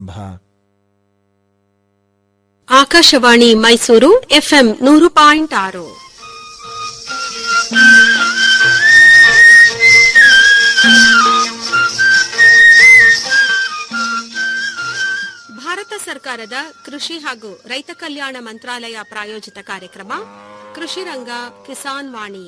Bhaag Akashvani Mysuru FM ನೂರು point ಆರು ಭಾರತ ಸರ್ಕಾರದ ಕೃಷಿ ಹಾಗೂ ರೈತ ಕಲ್ಯಾಣ ಮಂತ್ರಾಲಯ ಪ್ರಾಯೋಜಿತ ಕಾರ್ಯಕ್ರಮ ಕೃಷಿ ರಂಗ ಕಿಸಾನ್ ವಾಣಿ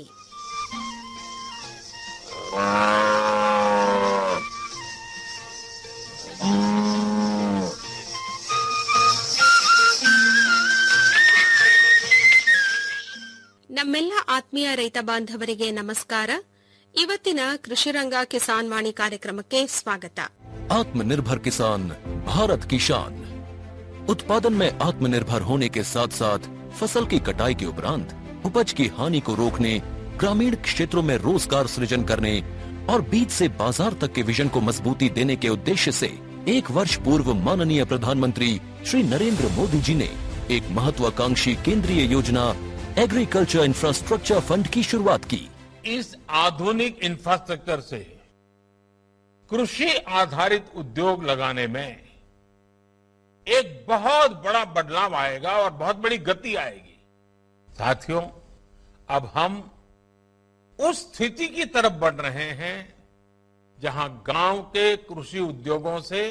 ನಮ್ಮೆಲ್ಲ ಆತ್ಮೀಯ ರೈತ ಬಾಂಧವರಿಗೆ ನಮಸ್ಕಾರ ಇವತ್ತಿನ ಕೃಷಿರಂಗ ಕಿಸಾನ್ ವಾಣಿ ಕಾರ್ಯಕ್ರಮಕ್ಕೆ ಸ್ವಾಗತ आत्मनिर्भर किसान भारत की शान उत्पादन में आत्मनिर्भर होने के साथ साथ फसल की कटाई के उपरांत उपज की हानि को रोकने ग्रामीण क्षेत्रों में रोजगार सृजन करने और बीज से बाजार तक के विजन को मजबूती देने के उद्देश्य से एक वर्ष पूर्व माननीय प्रधानमंत्री श्री नरेंद्र मोदी जी ने एक महत्वाकांक्षी केंद्रीय योजना एग्रीकल्चर इंफ्रास्ट्रक्चर फंड की शुरुआत की इस आधुनिक इंफ्रास्ट्रक्चर से कृषि आधारित उद्योग लगाने में एक बहुत बड़ा बदलाव आएगा और बहुत बड़ी गति आएगी साथियों अब हम उस स्थिति की तरफ बढ़ रहे हैं जहां गांव के कृषि उद्योगों से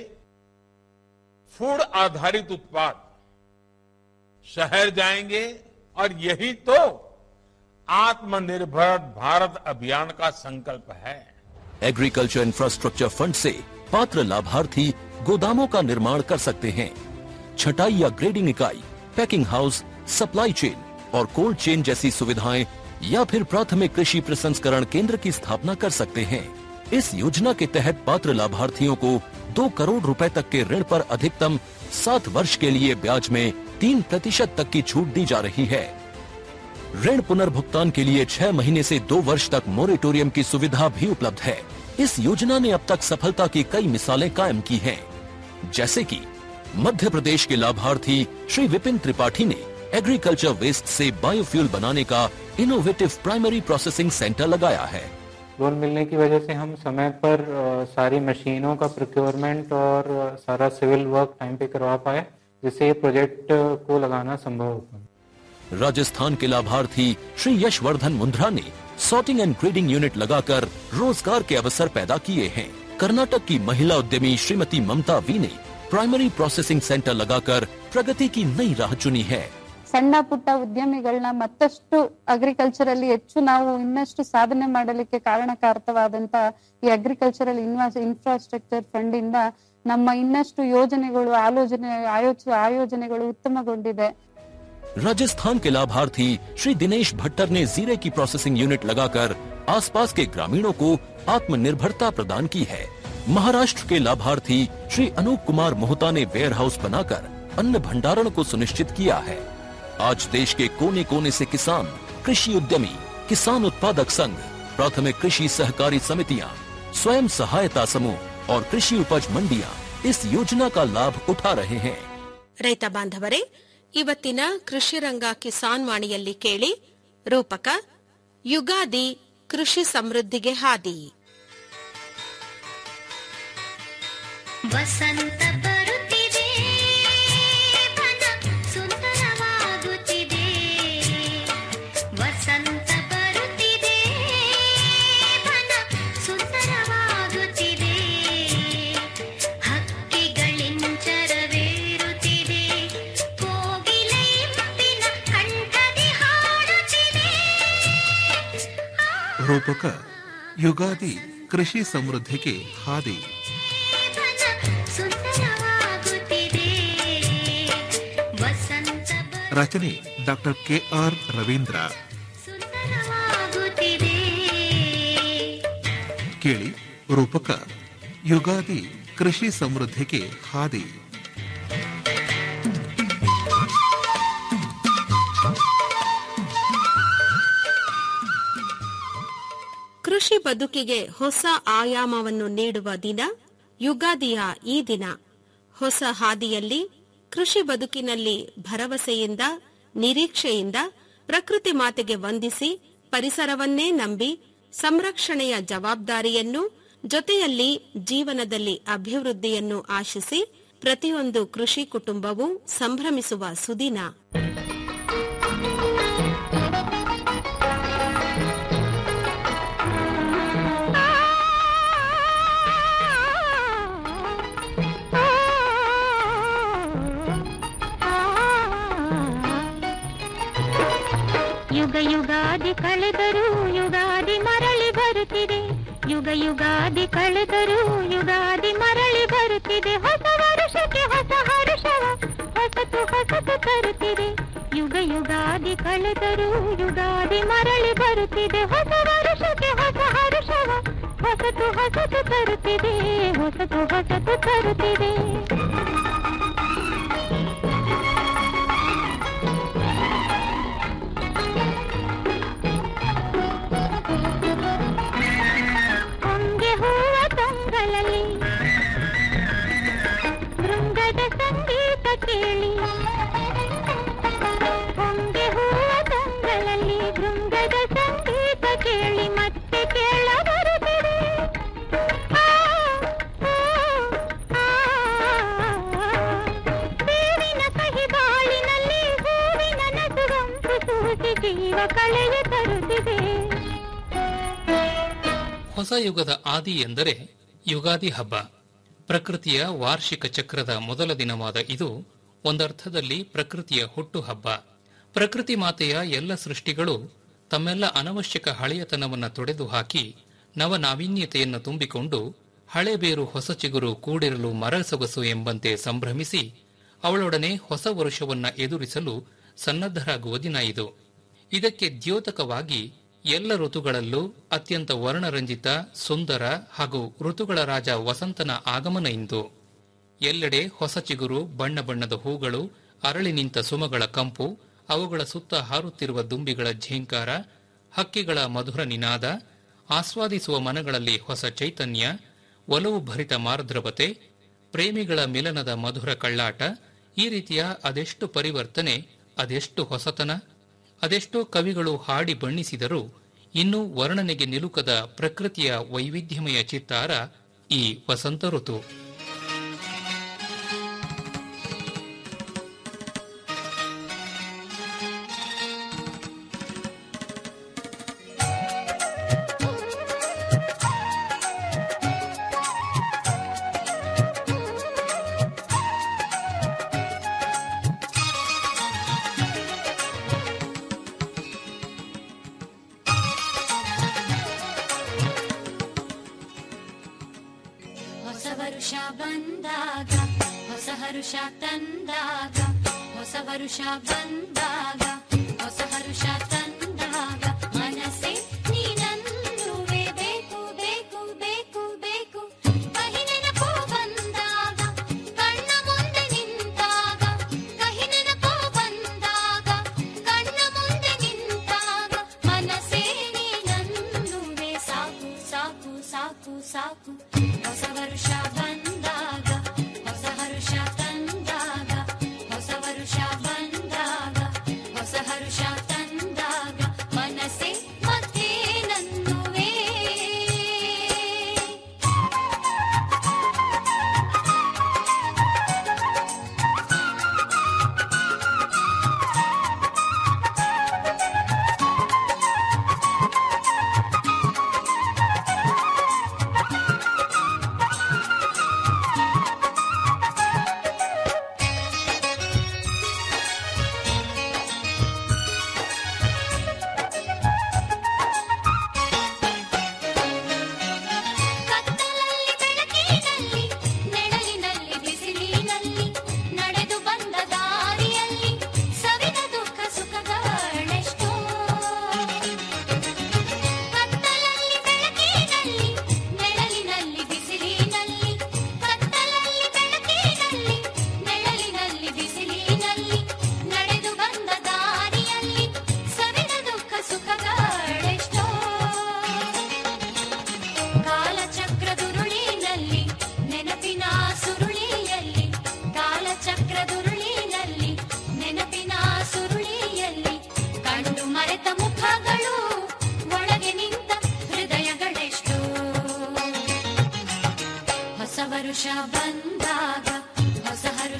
फूड आधारित उत्पाद शहर जाएंगे और यही तो आत्मनिर्भर भारत अभियान का संकल्प है एग्रीकल्चर इंफ्रास्ट्रक्चर फंड से पात्र लाभार्थी गोदामों का निर्माण कर सकते हैं छटाई या ग्रेडिंग इकाई पैकिंग हाउस सप्लाई चेन और कोल्ड चेन जैसी सुविधाएं या फिर प्राथमिक कृषि प्रसंस्करण केंद्र की स्थापना कर सकते हैं इस योजना के तहत पात्र लाभार्थियों को दो करोड़ रुपए तक के ऋण पर अधिकतम सात वर्ष के लिए ब्याज में तीन प्रतिशत तक की छूट दी जा रही है ऋण पुनर्भुगतान के लिए छह महीने से दो वर्ष तक मोरेटोरियम की सुविधा भी उपलब्ध है इस योजना ने अब तक सफलता की कई मिसालें कायम की हैं, जैसे कि मध्य प्रदेश के लाभार्थी श्री विपिन त्रिपाठी ने एग्रीकल्चर वेस्ट से बायोफ्यूल बनाने का इनोवेटिव प्राइमरी प्रोसेसिंग सेंटर लगाया है लोन मिलने की वजह से हम समय पर अ, सारी मशीनों का प्रोक्योरमेंट और अ, सारा सिविल वर्क टाइम पे करवा पाए जिससे ये प्रोजेक्ट अ, को लगाना संभव हो पाया राजस्थान के लाभार्थी श्री यशवर्धन मुंद्रा ने सॉर्टिंग एंड ग्रेडिंग यूनिट लगाकर रोजगार के अवसर पैदा किए हैं कर्नाटक की महिला उद्यमी श्रीमती ममता वी ने प्राइमरी प्रोसेसिंग सेंटर लगाकर प्रगति की नई राह चुनी है ಸಣ್ಣ ಪುಟ್ಟ ಉದ್ಯಮಿಗಳನ್ನ ಮತ್ತಷ್ಟು ಅಗ್ರಿಕಲ್ಚರ್ ಅಲ್ಲಿ ಹೆಚ್ಚು ನಾವು ಇನ್ನಷ್ಟು ಸಾಧನೆ ಮಾಡಲಿಕ್ಕೆ ಕಾರಣಕಾರಕವಾದಂತ ಈ ಅಗ್ರಿಕಲ್ಚರಲ್ ಇನ್ವಾಸ್ ಇನ್ಫ್ರಾಸ್ಟ್ರಕ್ಚರ್ ಫಂಡ್ ಇಂದ ನಮ್ಮ ಇನ್ನಷ್ಟು ಯೋಜನೆಗಳು ಆಲೋಚನೆ ಆಯೋಚ ಆಯೋಜನೆಗಳು ಉತ್ತಮಗೊಂಡಿದೆ राजस्थान के लाभार्थी श्री दिनेश भट्टर ने जीरे की प्रोसेसिंग यूनिट लगाकर आसपास के ग्रामीणों को आत्मनिर्भरता प्रदान की है महाराष्ट्र के लाभार्थी श्री अनूप कुमार मोहता ने वेयर हाउस बनाकर अन्न भंडारण को सुनिश्चित किया है आज देश के कोने कोने से किसान कृषि उद्यमी किसान उत्पादक संघ प्राथमिक कृषि सहकारी समितियां स्वयं सहायता समूह और कृषि उपज मंडियां इस योजना का लाभ उठा रहे हैं ರೈತ ಬಾಂಧವರೇ ಇವತ್ತಿನ ಕೃಷಿ ರಂಗ ಕಿಸಾನ್ ವಾಣಿಯಲ್ಲಿ ಕೇಳಿ ರೂಪಕ ಯುಗಾದಿ ಕೃಷಿ ಸಮೃದ್ಧಿಗೆ ಹಾದಿ ವಸಂತ ಬರುತ್ತಿದೆ ಮನ ಸುಂದರವಾಗುತ್ತಿದೆ ವಸಂತ ಬರುತ್ತಿದೆ ಮನ ಸುಂದರವಾಗುತ್ತಿದೆ ಹಕ್ಕಿಗಳಿಂಚರವೇರುತ್ತಿದೆ ಕೋಗಿಲೆ ಇಂಪಿನ ಕಂಠದಿ ಹಾಡುತ್ತಿದೆ ರೂಪಕ ಯುಗಾದಿ ಕೃಷಿ ಸಮೃದ್ಧಿಗೆ ಹಾದಿ ಮನ ಸುಂದರವಾಗುತ್ತಿದೆ ವಸಂತ ಬರು ರಚನೆ ಡಾಕ್ಟರ್ ಕೆ ಆರ್ ರವೀಂದ್ರ ಸುಂದರವಾಗುತ್ತಿದೆ ಕೇಳಿ ರೂಪಕ ಯುಗಾದಿ ಕೃಷಿ ಸಮೃದ್ಧಿಗೆ ಹಾದಿ ಕೃಷಿ ಬದುಕಿಗೆ ಹೊಸ ಆಯಾಮವನ್ನು ನೀಡುವ ದಿನ ಯುಗಾದಿಯ ಈ ದಿನ ಹೊಸ ಹಾದಿಯಲ್ಲಿ ಕೃಷಿ ಬದುಕಿನಲ್ಲಿ ಭರವಸೆಯಿಂದ ನಿರೀಕ್ಷೆಯಿಂದ ಪ್ರಕೃತಿ ಮಾತೆಗೆ ವಂದಿಸಿ ಪರಿಸರವನ್ನೇ ನಂಬಿ ಸಂರಕ್ಷಣೆಯ ಜವಾಬ್ದಾರಿಯನ್ನು ಜೊತೆಯಲ್ಲಿ ಜೀವನದಲ್ಲಿ ಅಭಿವೃದ್ಧಿಯನ್ನು ಆಶಿಸಿ ಪ್ರತಿಯೊಂದು ಕೃಷಿ ಕುಟುಂಬವೂ ಸಂಭ್ರಮಿಸುವ ಸುದಿನ ಯುಗ ಯುಗಾದಿ ಕಳೆದರೂ ಯುಗಾದಿ ಮರಳಿ ಬರುತ್ತಿದೆ ಯುಗ ಯುಗಾದಿ ಕಳೆದರೂ ಯುಗಾದಿ ಮರಳಿ ಬರುತ್ತಿದೆ ಹೊಸ ವರುಷಕ್ಕೆ ಹೊಸ ಹರುಷವ ಹೊಸತು ಹೊಸತು ತರುತ್ತಿದೆ ಯುಗ ಯುಗಾದಿ ಕಳೆದರೂ ಯುಗಾದಿ ಮರಳಿ ಬರುತ್ತಿದೆ ಹೊಸ ವರುಷಕ್ಕೆ ಹೊಸ ಹರುಷವ ಹೊಸತು ಹೊಸತು ತರುತ್ತಿದೆ ಹೊಸತು ಹೊಸತು ತರುತ್ತಿದೆ ಹೊಂಗೆ ಹೂವ ತಂಗಳಲ್ಲಿ ಭೃಂಗದ ಸಂಗೀತ ಕೇಳಿ ಹೊಂಗೆ ಹೂವ ತಂಗಳಲ್ಲಿ ಭೃಂಗದ ಸಂಗೀತ ಕೇಳಿ ಮತ್ತೆ ಕೇಳ ಬರುತ್ತಿದೆ ಆ, ಆ, ಆ, ಬೇವಿನ ಕಹಿ ಬಾಳಿನಲ್ಲಿ ಹೂವಿನ ನಸುಗಂಪು ಸೂಸಿ ಜೀವ ಕಳೆಯ ತರುತ್ತಿದೆ ಹೊಸ ಯುಗದ ಆದಿ ಎಂದರೆ ಯುಗಾದಿ ಹಬ್ಬ ಪ್ರಕೃತಿಯ ವಾರ್ಷಿಕ ಚಕ್ರದ ಮೊದಲ ದಿನವಾದ ಇದು ಒಂದರ್ಥದಲ್ಲಿ ಪ್ರಕೃತಿಯ ಹುಟ್ಟು ಹಬ್ಬ ಪ್ರಕೃತಿ ಮಾತೆಯ ಎಲ್ಲ ಸೃಷ್ಟಿಗಳು ತಮ್ಮೆಲ್ಲ ಅನವಶ್ಯಕ ಹಳೆಯತನವನ್ನು ತೊಡೆದು ಹಾಕಿ ನವ ನಾವೀನ್ಯತೆಯನ್ನು ತುಂಬಿಕೊಂಡು ಹಳೆ ಬೇರು ಹೊಸ ಚಿಗುರು ಕೂಡಿರಲು ಮರಸೊಗಸು ಎಂಬಂತೆ ಸಂಭ್ರಮಿಸಿ ಅವಳೊಡನೆ ಹೊಸ ವರುಷವನ್ನ ಎದುರಿಸಲು ಸನ್ನದ್ಧರಾಗುವ ದಿನ ಇದು ಇದಕ್ಕೆ ದ್ಯೋತಕವಾಗಿ ಎಲ್ಲ ಋತುಗಳಲ್ಲೂ ಅತ್ಯಂತ ವರ್ಣರಂಜಿತ ಸುಂದರ ಹಾಗೂ ಋತುಗಳ ರಾಜ ವಸಂತನ ಆಗಮನ ಇಂದು ಎಲ್ಲೆಡೆ ಹೊಸ ಚಿಗುರು ಬಣ್ಣ ಬಣ್ಣದ ಹೂಗಳು ಅರಳಿ ನಿಂತ ಸುಮಗಳ ಕಂಪು ಅವುಗಳ ಸುತ್ತ ಹಾರುತ್ತಿರುವ ದುಂಬಿಗಳ ಝೇಂಕಾರ ಹಕ್ಕಿಗಳ ಮಧುರ ನಿನಾದ ಆಸ್ವಾದಿಸುವ ಮನಗಳಲ್ಲಿ ಹೊಸ ಚೈತನ್ಯ ಒಲವು ಭರಿತ ಮಾರ್ದ್ರವತೆ ಪ್ರೇಮಿಗಳ ಮಿಲನದ ಮಧುರ ಕಳ್ಳಾಟ ಈ ರೀತಿಯ ಅದೆಷ್ಟು ಪರಿವರ್ತನೆ ಅದೆಷ್ಟು ಹೊಸತನ ಅದೆಷ್ಟೋ ಕವಿಗಳು ಹಾಡಿ ಬಣ್ಣಿಸಿದರೂ ಇನ್ನೂ ವರ್ಣನೆಗೆ ನಿಲುಕದ ಪ್ರಕೃತಿಯ ವೈವಿಧ್ಯಮಯ ಚಿತ್ತಾರ ಈ ವಸಂತ ಋತು ಹೊಸ ವರುಷ ಬಂದಾಗ ಹೊಸ ಹರುಷ ತಂದಾಗ ಹೊಸ ವರುಷ ಬಂದಾಗ ಹೊಸ ಹರುಷ ತಂದಾಗ ಮನಸ್ಸೆ ನೀನನ್ನುವೆ ಬೇಕು ಬೇಕು ಬೇಕು ಬೇಕು ಕಹಿ ನೆನಪು ಬಂದಾಗ ಕಣ್ಣ ಮುಂದೆ ನಿಂತಾಗ ಕಹಿ ನೆನಪು ಬಂದಾಗ ಕಣ್ಣ ಮುಂದೆ ನಿಂತಾಗ ಮನಸ್ಸೇ ನೀನನ್ನುವೆ ಸಾಕು ಸಾಕು ಸಾಕು ಸಾಕು ಹೊಸ ವರುಷ ಬಂದಾಗ ಹೊಸ ಹರುಷ ತಂದಾಗ ಹೊಸ ವರುಷ ಬಂದಾಗ ಹೊಸ ಹರುಷ ತಂದಾಗ ಮನಸ್ಸೇ ಮತ್ತೆ ನನ್ನುವೇ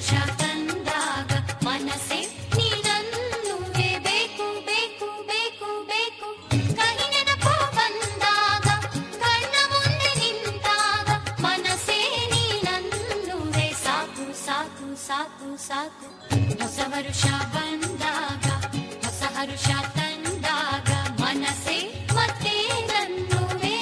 ವರುಷ ತಂದಾಗ ಮನಸ್ಸೆ ನೀನನ್ನುವೆ ಬೇಕು ಬೇಕು ಬೇಕು ಬೇಕು ಕಹಿ ನೆನಪು ಬಂದಾಗ ಕಣ್ಣ ಮುಂದೆ ನಿಂತಾಗ ಮನಸ್ಸೇ ನೀನನ್ನುವೆ ಸಾಕು ಸಾಕು ಸಾಕು ಸಾಕು ಹೊಸ ವರುಷ ಬಂದಾಗ ಹೊಸ ಹರುಷ ತಂದಾಗ ಮನಸ್ಸೇ ಮತ್ತೆ ನನ್ನುವೆ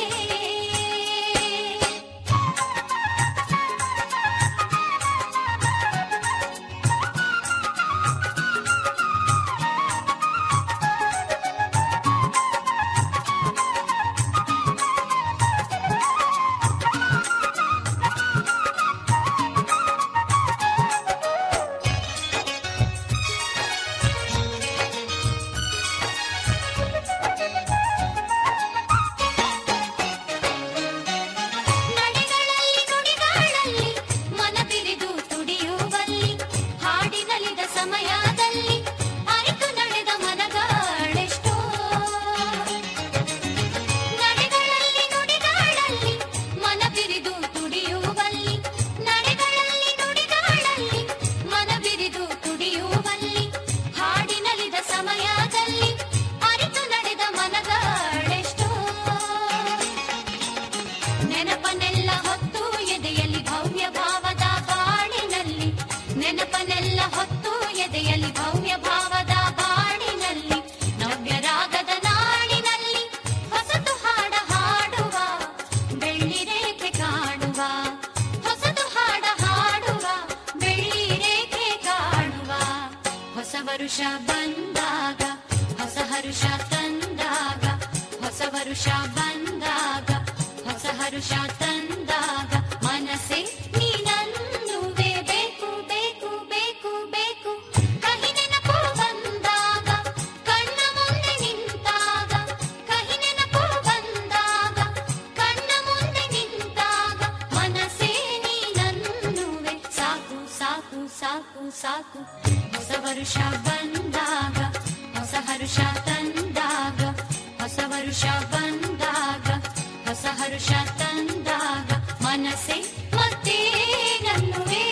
ನಡೆಗಳಲ್ಲಿ ನುಡಿಗಳಲ್ಲಿ ಮನ ಬಿರಿದು ತುಡಿಯುವಲ್ಲಿ ಹಾಡಿನಲಿದ ಸಮಯದಲ್ಲಿ ಅರಿತು ನಡೆದ ಮನಗಳೆಷ್ಟೋ ನಡೆಗಳಲ್ಲಿ ನುಡಿಗಳಲ್ಲಿ ಮನ ಬಿರಿದು ತುಡಿಯುವಲ್ಲಿ ನಡೆಗಳಲ್ಲಿ ನುಡಿಗಳಲ್ಲಿ ಮನ ಬಿರಿದು ತುಡಿಯುವಲ್ಲಿ ಹಾಡಿನಲಿದ ಸಮಯದಲ್ಲಿ ಅರಿತು ನಡೆದ ಮನಗಳೆಷ್ಟೋ ನೆನಪನೆಲ್ಲ ಹೊತ್ತು ಎದೆಯಲ್ಲಿ ಭವ್ಯ ಭಾವದ ಬಾಳಿನಲ್ಲಿ ನೆನಪನೆಲ್ಲ ಹೊತ್ತು ಎದೆಯಲ್ಲಿ ಭವ್ಯ ಭಾವದ ಬಾಳಿನಲ್ಲಿ ನವ್ಯ ರಾಗದ ನಾಡಿನಲ್ಲಿ ಹೊಸತು ಹಾಡ ಹಾಡುವ ಬೆಳ್ಳಿ ರೇಖೆ ಕಾಣುವ ಹೊಸತು ಹಾಡ ಹಾಡುವ ಬೆಳ್ಳಿ ರೇಖೆ ಕಾಣುವ ಹೊಸ ವರುಷ ಬಂದಾಗ ಹೊಸ ಹರುಷ ತಂದಾಗ ಹೊಸ ವರುಷ ಬಂದಾಗ ಹೊಸ ಹರುಷ ತಂದಾಗ ಮನಸ್ಸೆ ನೀನನ್ನುವೆ ಬೇಕು ಬೇಕು ಬೇಕು ಬೇಕು ಕಹಿ ನೆನಪು ಬಂದಾಗ ಕಣ್ಣ ಮುಂದೆ ನಿಂತಾಗ ಕಹಿ ನೆನಪು ಬಂದಾಗ ಕಣ್ಣ ಮುಂದೆ ನಿಂತಾಗ ಮನಸ್ಸೇ ನೀನನ್ನುವೆ ಸಾಕು ಸಾಕು ಸಾಕು ಸಾಕು ಹೊಸ ವರುಷ ಬಂದಾಗ ಹೊಸ ಹರುಷ ತಂದಾಗ ಹೊಸ ವರುಷ ಬಂದಾಗ ಹೊಸ ಹರುಷ ತಂದಾಗ ಮನಸ್ಸೆ ಮತ್ತೆ ನನ್ನುವೇ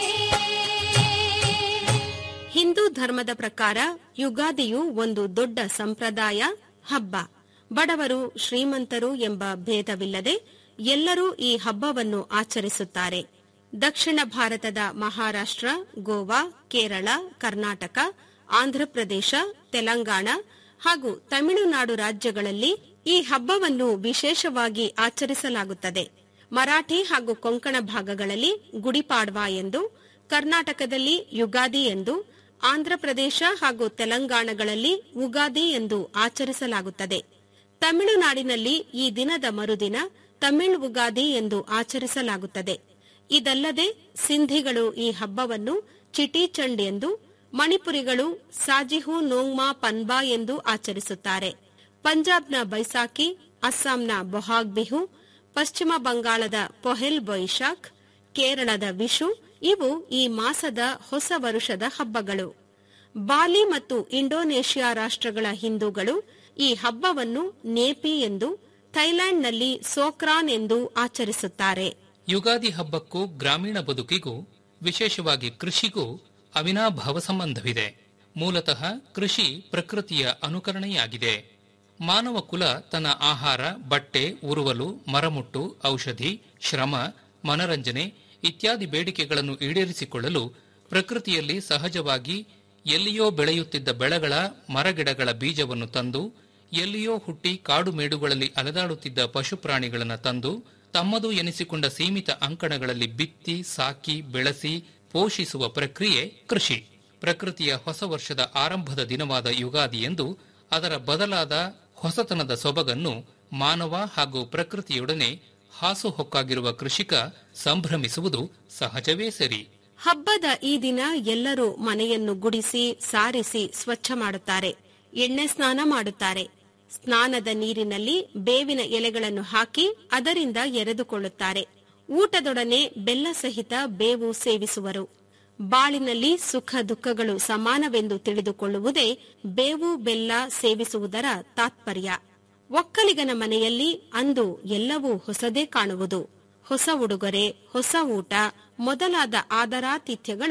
ಹಿಂದೂ ಧರ್ಮದ ಪ್ರಕಾರ ಯುಗಾದಿಯು ಒಂದು ದೊಡ್ಡ ಸಂಪ್ರದಾಯ ಹಬ್ಬ ಬಡವರು ಶ್ರೀಮಂತರು ಎಂಬ ಭೇದವಿಲ್ಲದೆ ಎಲ್ಲರೂ ಈ ಹಬ್ಬವನ್ನು ಆಚರಿಸುತ್ತಾರೆ ದಕ್ಷಿಣ ಭಾರತದ ಮಹಾರಾಷ್ಟ್ರ ಗೋವಾ ಕೇರಳ ಕರ್ನಾಟಕ ಆಂಧ್ರಪ್ರದೇಶ ತೆಲಂಗಾಣ ಹಾಗೂ ತಮಿಳುನಾಡು ರಾಜ್ಯಗಳಲ್ಲಿ ಈ ಹಬ್ಬವನ್ನು ವಿಶೇಷವಾಗಿ ಆಚರಿಸಲಾಗುತ್ತದೆ ಮರಾಠಿ ಹಾಗೂ ಕೊಂಕಣ ಭಾಗಗಳಲ್ಲಿ ಗುಡಿಪಾಡ್ವಾ ಎಂದು ಕರ್ನಾಟಕದಲ್ಲಿ ಯುಗಾದಿ ಎಂದು ಆಂಧ್ರಪ್ರದೇಶ ಹಾಗೂ ತೆಲಂಗಾಣಗಳಲ್ಲಿ ಉಗಾದಿ ಎಂದು ಆಚರಿಸಲಾಗುತ್ತದೆ ತಮಿಳುನಾಡಿನಲ್ಲಿ ಈ ದಿನದ ಮರುದಿನ ತಮಿಳ್ ಉಗಾದಿ ಎಂದು ಆಚರಿಸಲಾಗುತ್ತದೆ ಇದಲ್ಲದೆ ಸಿಂಧಿಗಳು ಈ ಹಬ್ಬವನ್ನು ಚಿಟಿಚಂಡ್ ಎಂದು ಮಣಿಪುರಿಗಳು ಸಾಜಿಹು ನೋಂಗ್ಮಾ ಪನ್ಬಾ ಎಂದು ಆಚರಿಸುತ್ತಾರೆ ಪಂಜಾಬ್ನ ಬೈಸಾಖಿ ಅಸ್ಸಾಂನ ಬೊಹಾಗ್ ಬಿಹು ಪಶ್ಚಿಮ ಬಂಗಾಳದ ಪೊಹೆಲ್ ಬೊಯಿಶಾಖ್ ಕೇರಳದ ವಿಶು ಇವು ಈ ಮಾಸದ ಹೊಸ ವರುಷದ ಹಬ್ಬಗಳು ಬಾಲಿ ಮತ್ತು ಇಂಡೋನೇಷ್ಯಾ ರಾಷ್ಟ್ರಗಳ ಹಿಂದೂಗಳು ಈ ಹಬ್ಬವನ್ನು ನೇಪಿ ಎಂದು ಥೈಲ್ಯಾಂಡ್ನಲ್ಲಿ ಸೋಕ್ರಾನ್ ಎಂದು ಆಚರಿಸುತ್ತಾರೆ ಯುಗಾದಿ ಹಬ್ಬಕ್ಕೂ ಗ್ರಾಮೀಣ ಬದುಕಿಗೂ ವಿಶೇಷವಾಗಿ ಕೃಷಿಗೂ ಅವಿನಾಭಾವ ಸಂಬಂಧವಿದೆ ಮೂಲತಃ ಕೃಷಿ ಪ್ರಕೃತಿಯ ಅನುಕರಣೆಯಾಗಿದೆ ಮಾನವ ಕುಲ ತನ್ನ ಆಹಾರ ಬಟ್ಟೆ ಉರುವಲು ಮರಮುಟ್ಟು ಔಷಧಿ ಶ್ರಮ ಮನರಂಜನೆ ಇತ್ಯಾದಿ ಬೇಡಿಕೆಗಳನ್ನು ಈಡೇರಿಸಿಕೊಳ್ಳಲು ಪ್ರಕೃತಿಯಲ್ಲಿ ಸಹಜವಾಗಿ ಎಲ್ಲಿಯೋ ಬೆಳೆಯುತ್ತಿದ್ದ ಬೆಳೆಗಳ ಮರಗಿಡಗಳ ಬೀಜವನ್ನು ತಂದು ಎಲ್ಲಿಯೋ ಹುಟ್ಟಿ ಕಾಡು ಮೇಡುಗಳಲ್ಲಿ ಅಲೆದಾಡುತ್ತಿದ್ದ ಪಶುಪ್ರಾಣಿಗಳನ್ನು ತಂದು ತಮ್ಮದು ಎನಿಸಿಕೊಂಡ ಸೀಮಿತ ಅಂಕಣಗಳಲ್ಲಿ ಬಿತ್ತಿ ಸಾಕಿ ಬೆಳೆಸಿ ಪೋಷಿಸುವ ಪ್ರಕ್ರಿಯೆ ಕೃಷಿ ಪ್ರಕೃತಿಯ ಹೊಸ ವರ್ಷದ ಆರಂಭದ ದಿನವಾದ ಯುಗಾದಿ ಎಂದು ಅದರ ಬದಲಾದ ಹೊಸತನದ ಸೊಬಗನ್ನು ಮಾನವ ಹಾಗೂ ಪ್ರಕೃತಿಯೊಡನೆ ಹಾಸುಹೊಕ್ಕಾಗಿರುವ ಕೃಷಿಕ ಸಂಭ್ರಮಿಸುವುದು ಸಹಜವೇ ಸರಿ ಹಬ್ಬದ ಈ ದಿನ ಎಲ್ಲರೂ ಮನೆಯನ್ನು ಗುಡಿಸಿ ಸಾರಿಸಿ ಸ್ವಚ್ಛ ಮಾಡುತ್ತಾರೆ ಎಣ್ಣೆ ಸ್ನಾನ ಮಾಡುತ್ತಾರೆ ಸ್ನಾನದ ನೀರಿನಲ್ಲಿ ಬೇವಿನ ಎಲೆಗಳನ್ನು ಹಾಕಿ ಅದರಿಂದ ಎರೆದುಕೊಳ್ಳುತ್ತಾರೆ ಊಟದೊಡನೆ ಬೆಲ್ಲ ಸಹಿತ ಬೇವು ಸೇವಿಸುವರು ಬಾಳಿನಲ್ಲಿ ಸುಖ ದುಃಖಗಳು ಸಮಾನವೆಂದು ತಿಳಿದುಕೊಳ್ಳುವುದೇ ಬೇವು ಬೆಲ್ಲ ಸೇವಿಸುವುದರ ತಾತ್ಪರ್ಯ ಒಕ್ಕಲಿಗನ ಮನೆಯಲ್ಲಿ ಅಂದು ಎಲ್ಲವೂ ಹೊಸದೇ ಕಾಣುವುದು ಹೊಸ ಉಡುಗೊರೆ ಹೊಸ ಊಟ ಮೊದಲಾದ ಆದರಾತಿಥ್ಯಗಳು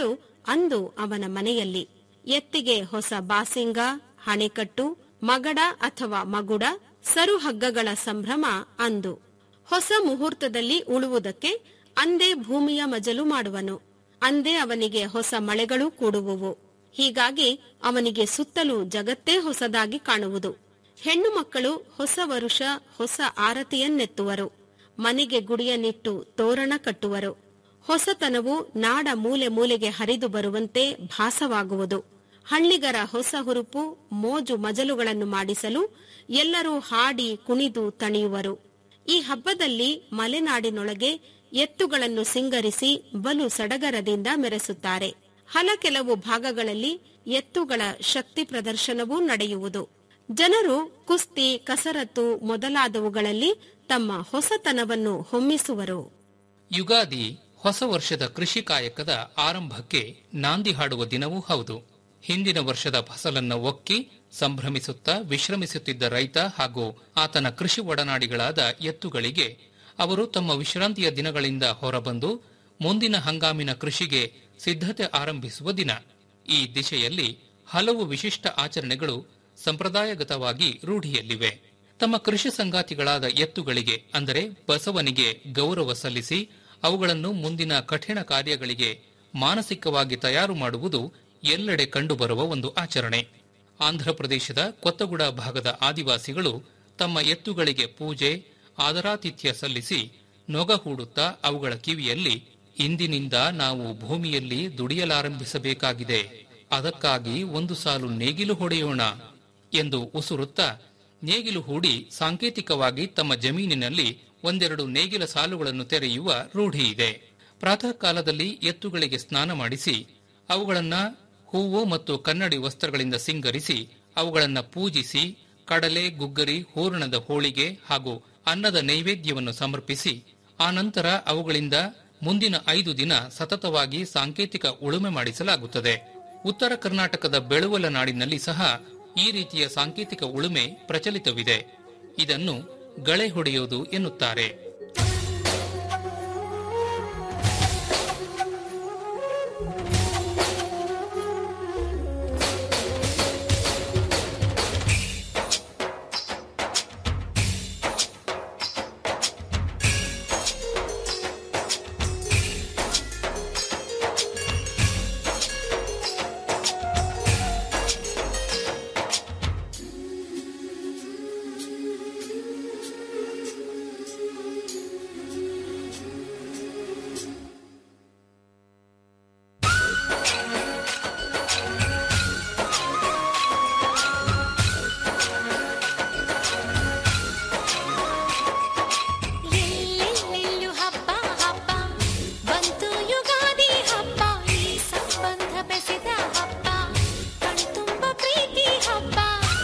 ಅಂದು ಅವನ ಮನೆಯಲ್ಲಿ ಎತ್ತಿಗೆ ಹೊಸ ಬಾಸಿಂಗ ಹಣೆಕಟ್ಟು ಮಗಡ ಅಥವಾ ಮಗುಡ ಸರುಹಗ್ಗಗಳ ಸಂಭ್ರಮ ಅಂದು ಹೊಸ ಮುಹೂರ್ತದಲ್ಲಿ ಉಳುವುದಕ್ಕೆ ಅಂದೇ ಭೂಮಿಯ ಮಜಲು ಮಾಡುವನು ಅಂದೇ ಅವನಿಗೆ ಹೊಸ ಮಳೆಗಳೂ ಕೂಡುವುವು ಹೀಗಾಗಿ ಅವನಿಗೆ ಸುತ್ತಲೂ ಜಗತ್ತೇ ಹೊಸದಾಗಿ ಕಾಣುವುದು ಹೆಣ್ಣು ಮಕ್ಕಳು ಹೊಸ ವರುಷ ಹೊಸ ಆರತಿಯನ್ನೆತ್ತುವರು ಮನೆಗೆ ಗುಡಿಯನ್ನಿಟ್ಟು ತೋರಣ ಕಟ್ಟುವರು ಹೊಸತನವು ನಾಡ ಮೂಲೆ ಮೂಲೆಗೆ ಹರಿದು ಬರುವಂತೆ ಭಾಸವಾಗುವುದು ಹಳ್ಳಿಗರ ಹೊಸ ಹುರುಪು ಮೋಜು ಮಜಲುಗಳನ್ನು ಮಾಡಿಸಲು ಎಲ್ಲರೂ ಹಾಡಿ ಕುಣಿದು ತಣಿಯುವರು ಈ ಹಬ್ಬದಲ್ಲಿ ಮಲೆನಾಡಿನೊಳಗೆ ಎತ್ತುಗಳನ್ನು ಸಿಂಗರಿಸಿ ಬಲು ಸಡಗರದಿಂದ ಮೆರೆಸುತ್ತಾರೆ ಹಲ ಕೆಲವು ಭಾಗಗಳಲ್ಲಿ ಎತ್ತುಗಳ ಶಕ್ತಿ ಪ್ರದರ್ಶನವೂ ನಡೆಯುವುದು ಜನರು ಕುಸ್ತಿ ಕಸರತ್ತು ಮೊದಲಾದವುಗಳಲ್ಲಿ ತಮ್ಮ ಹೊಸತನವನ್ನು ಹೊಮ್ಮಿಸುವರು ಯುಗಾದಿ ಹೊಸ ವರ್ಷದ ಕೃಷಿ ಕಾಯಕದ ಆರಂಭಕ್ಕೆ ನಾಂದಿ ಹಾಡುವ ದಿನವೂ ಹೌದು ಹಿಂದಿನ ವರ್ಷದ ಫಸಲನ್ನ ಒಕ್ಕಿ ಸಂಭ್ರಮಿಸುತ್ತಾ ವಿಶ್ರಮಿಸುತ್ತಿದ್ದ ರೈತ ಹಾಗೂ ಆತನ ಕೃಷಿ ಒಡನಾಡಿಗಳಾದ ಎತ್ತುಗಳಿಗೆ ಅವರು ತಮ್ಮ ವಿಶ್ರಾಂತಿಯ ದಿನಗಳಿಂದ ಹೊರಬಂದು ಮುಂದಿನ ಹಂಗಾಮಿನ ಕೃಷಿಗೆ ಸಿದ್ಧತೆ ಆರಂಭಿಸುವ ದಿನ ಈ ದಿಶೆಯಲ್ಲಿ ಹಲವು ವಿಶಿಷ್ಟ ಆಚರಣೆಗಳು ಸಂಪ್ರದಾಯಗತವಾಗಿ ರೂಢಿಯಲ್ಲಿವೆ ತಮ್ಮ ಕೃಷಿ ಸಂಗಾತಿಗಳಾದ ಎತ್ತುಗಳಿಗೆ ಅಂದರೆ ಬಸವನಿಗೆ ಗೌರವ ಸಲ್ಲಿಸಿ ಅವುಗಳನ್ನು ಮುಂದಿನ ಕಠಿಣ ಕಾರ್ಯಗಳಿಗೆ ಮಾನಸಿಕವಾಗಿ ತಯಾರು ಮಾಡುವುದು ಎಲ್ಲೆಡೆ ಕಂಡುಬರುವ ಒಂದು ಆಚರಣೆ ಆಂಧ್ರಪ್ರದೇಶದ ಕೊತ್ತಗುಡ ಭಾಗದ ಆದಿವಾಸಿಗಳು ತಮ್ಮ ಎತ್ತುಗಳಿಗೆ ಪೂಜೆ ಆದರಾತಿಥ್ಯ ಸಲ್ಲಿಸಿ ನೊಗ ಹೂಡುತ್ತಾ ಅವುಗಳ ಕಿವಿಯಲ್ಲಿ ಇಂದಿನಿಂದ ನಾವು ಭೂಮಿಯಲ್ಲಿ ದುಡಿಯಲಾರಂಭಿಸಬೇಕಾಗಿದೆ ಅದಕ್ಕಾಗಿ ಒಂದು ಸಾಲು ನೇಗಿಲು ಹೊಡೆಯೋಣ ಎಂದು ಉಸುರುತ್ತಾ ನೇಗಿಲು ಹೂಡಿ ಸಾಂಕೇತಿಕವಾಗಿ ತಮ್ಮ ಜಮೀನಿನಲ್ಲಿ ಒಂದೆರಡು ನೇಗಿಲ ಸಾಲುಗಳನ್ನು ತೆರೆಯುವ ರೂಢಿ ಇದೆ ಪ್ರಾತಃ ಕಾಲದಲ್ಲಿ ಎತ್ತುಗಳಿಗೆ ಸ್ನಾನ ಮಾಡಿಸಿ ಅವುಗಳನ್ನ ಹೂವು ಮತ್ತು ಕನ್ನಡಿ ವಸ್ತ್ರಗಳಿಂದ ಸಿಂಗರಿಸಿ ಅವುಗಳನ್ನ ಪೂಜಿಸಿ ಕಡಲೆ ಗುಗ್ಗರಿ ಹೂರಣದ ಹೋಳಿಗೆ ಹಾಗೂ ಅನ್ನದ ನೈವೇದ್ಯವನ್ನು ಸಮರ್ಪಿಸಿ ಆನಂತರ ಅವುಗಳಿಂದ ಮುಂದಿನ ಐದು ದಿನ ಸತತವಾಗಿ ಸಾಂಕೇತಿಕ ಉಳುಮೆ ಮಾಡಿಸಲಾಗುತ್ತದೆ ಉತ್ತರ ಕರ್ನಾಟಕದ ಬೆಳುವಲ ನಾಡಿನಲ್ಲಿ ಸಹ ಈ ರೀತಿಯ ಸಾಂಕೇತಿಕ ಉಳುಮೆ ಪ್ರಚಲಿತವಿದೆ ಇದನ್ನು ಗಳೆ ಹೊಡೆಯುವುದು ಎನ್ನುತ್ತಾರೆ ಎಲ್ಲೆಲ್ಲೆಲ್ಲೂ ಹಬ್ಬ ಹಬ್ಬ ಬಂತು ಯುಗಾದಿ ಹಬ್ಬ ಈ ಸಂಬಂಧ ಬೆಸೆದ ಹಬ್ಬ ಕಣ್ತುಂಬ ಪ್ರೀತಿ ಹಬ್ಬ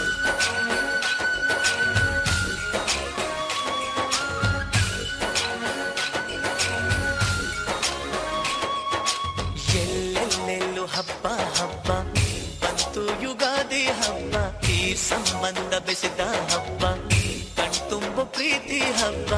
ಎಲ್ಲೆಲ್ಲೆಲ್ಲೂ ಹಬ್ಬ ಹಬ್ಬ ಬಂತು ಯುಗಾದಿ ಹಬ್ಬ ಈ ಸಂಬಂಧ ಬೆಸೆದ ಹಬ್ಬ ಕಣ್ತುಂಬ ಪ್ರೀತಿ ಹಬ್ಬ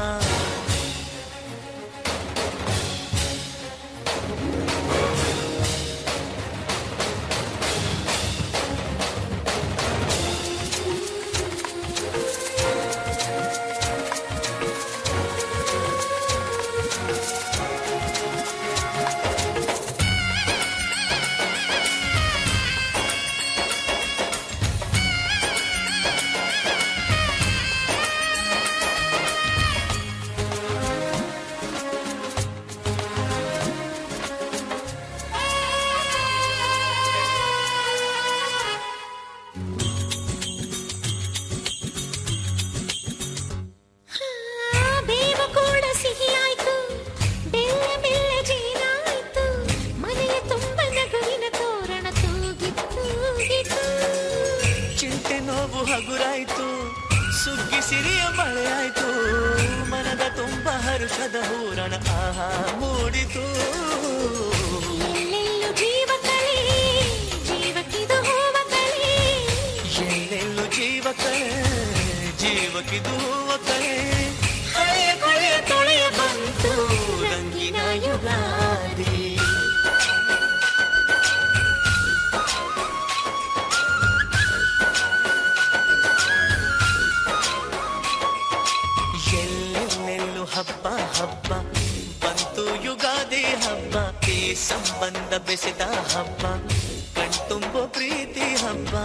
ಆ ಬೇವು ಕೂಡ ಸಿಹಿಯಾಯ್ತು ಬೆಲ್ಲ ಬೆಲ್ಲ ಜೀನಾಯ್ತು ಮನೆಯ ತುಂಬ ನಗುವಿನ ತೋರಣ ತೂಗಿತು ತೂಗಿತು ಚಿಂತೆ ನೋವು ಹಗುರಾಯ್ತು ಸುಗ್ಗಿ ಸಿರಿಯ ಮಳೆಯಾಯ್ತು ಮನದ ತುಂಬ ಹರುಷದ ಹೂರಣ ಆಹಾ ಮೂಡಿತು ಎಲ್ಲೆಲ್ಲೂ ಜೀವ ಕಳೆ ಜೀವಕ್ಕಿದು ಹೂವ ಕಳೆ ಎಲ್ಲೆಲ್ಲೂ ಜೀವ ಕಳೆ ಜೀವಕ್ಕಿದು ಹೂವ ಕಳೆ ಹಳೆಯ ಕೊಳೆಯ ತೊಳೆಯ ಬಂತು ರಂಗಿನ ಯುಗಾದಿ ಸಂಬಂಧ ಬೆಸೆದ ಹಬ್ಬ ಕಣ್ತುಂಬೋ ಪ್ರೀತಿ ಹಬ್ಬ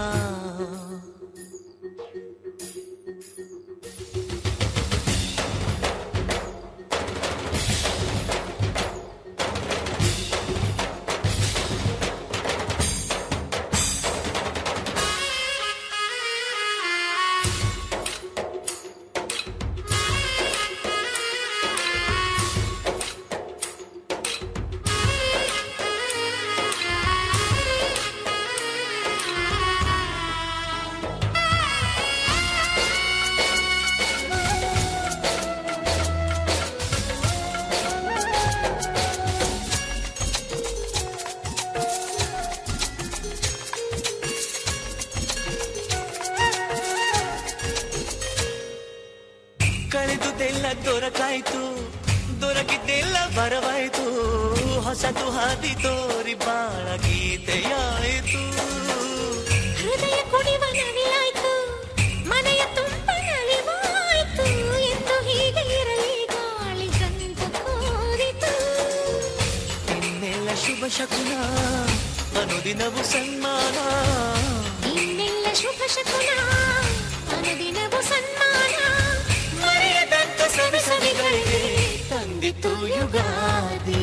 ಕಳೆದುದೆಲ್ಲ ದೊರಕಾಯ್ತು ದೊರಕಿದ್ದೆಲ್ಲ ಬರವಾಯ್ತು ಹೊಸತು ಹಾದಿ ತೋರಿ ಬಾಳ ಗೀತೆಯಾಯಿತು ಹೃದಯ ಕುಡಿವ ನವಿಲಾಯ್ತು ಮನೆಯ ತುಂಬ ನಲಿವಾಯ್ತು ಎಂದು ಹೀಗೆ ಇರಲಿ ಗಾಳಿ ಗಂಧ ಕೋರಿತು ಇನ್ನೆಲ್ಲ ಶುಭ ಶಕುನ ಅನುದಿನವು ಸನ್ಮಾನ ಇನ್ನೆಲ್ಲ ಶುಭ ಶಕುನ ಅನುದಿನವು ಸನ್ಮಾನ ಮರೆಯದಂತ ಸವಿ ಸವಿಗಳಿಗೆ ತಂದಿತು ಯುಗಾದಿ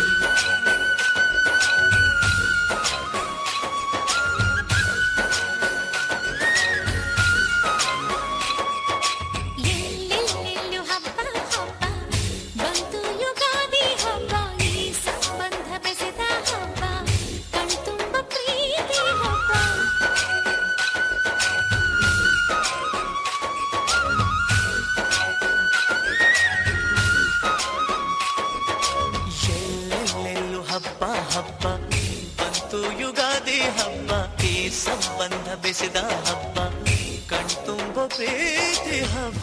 ಎಲ್ಲೆಲ್ಲೆಲ್ಲೂ ಹಬ್ಬ ಹಬ್ಬ ಬಂತು ಯುಗಾದಿ ಹಬ್ಬ ಈ ಸಂಬಂಧ ಬೆಸೆದ ಹಬ್ಬ ಕಣ್ತುಂಬ ಪ್ರೀತಿ ಹಬ್ಬ ಎಲ್ಲೆಲ್ಲೆಲ್ಲೂ ಹಬ್ಬ ಹಬ್ಬ ಬಂತು ಯುಗಾದಿ ಹಬ್ಬ ಈ ಸಂಬಂಧ ಬೆಸೆದ ಹಬ್ಬ ಕಣ್ತುಂಬ ಪ್ರೀತಿ ಹಬ್ಬ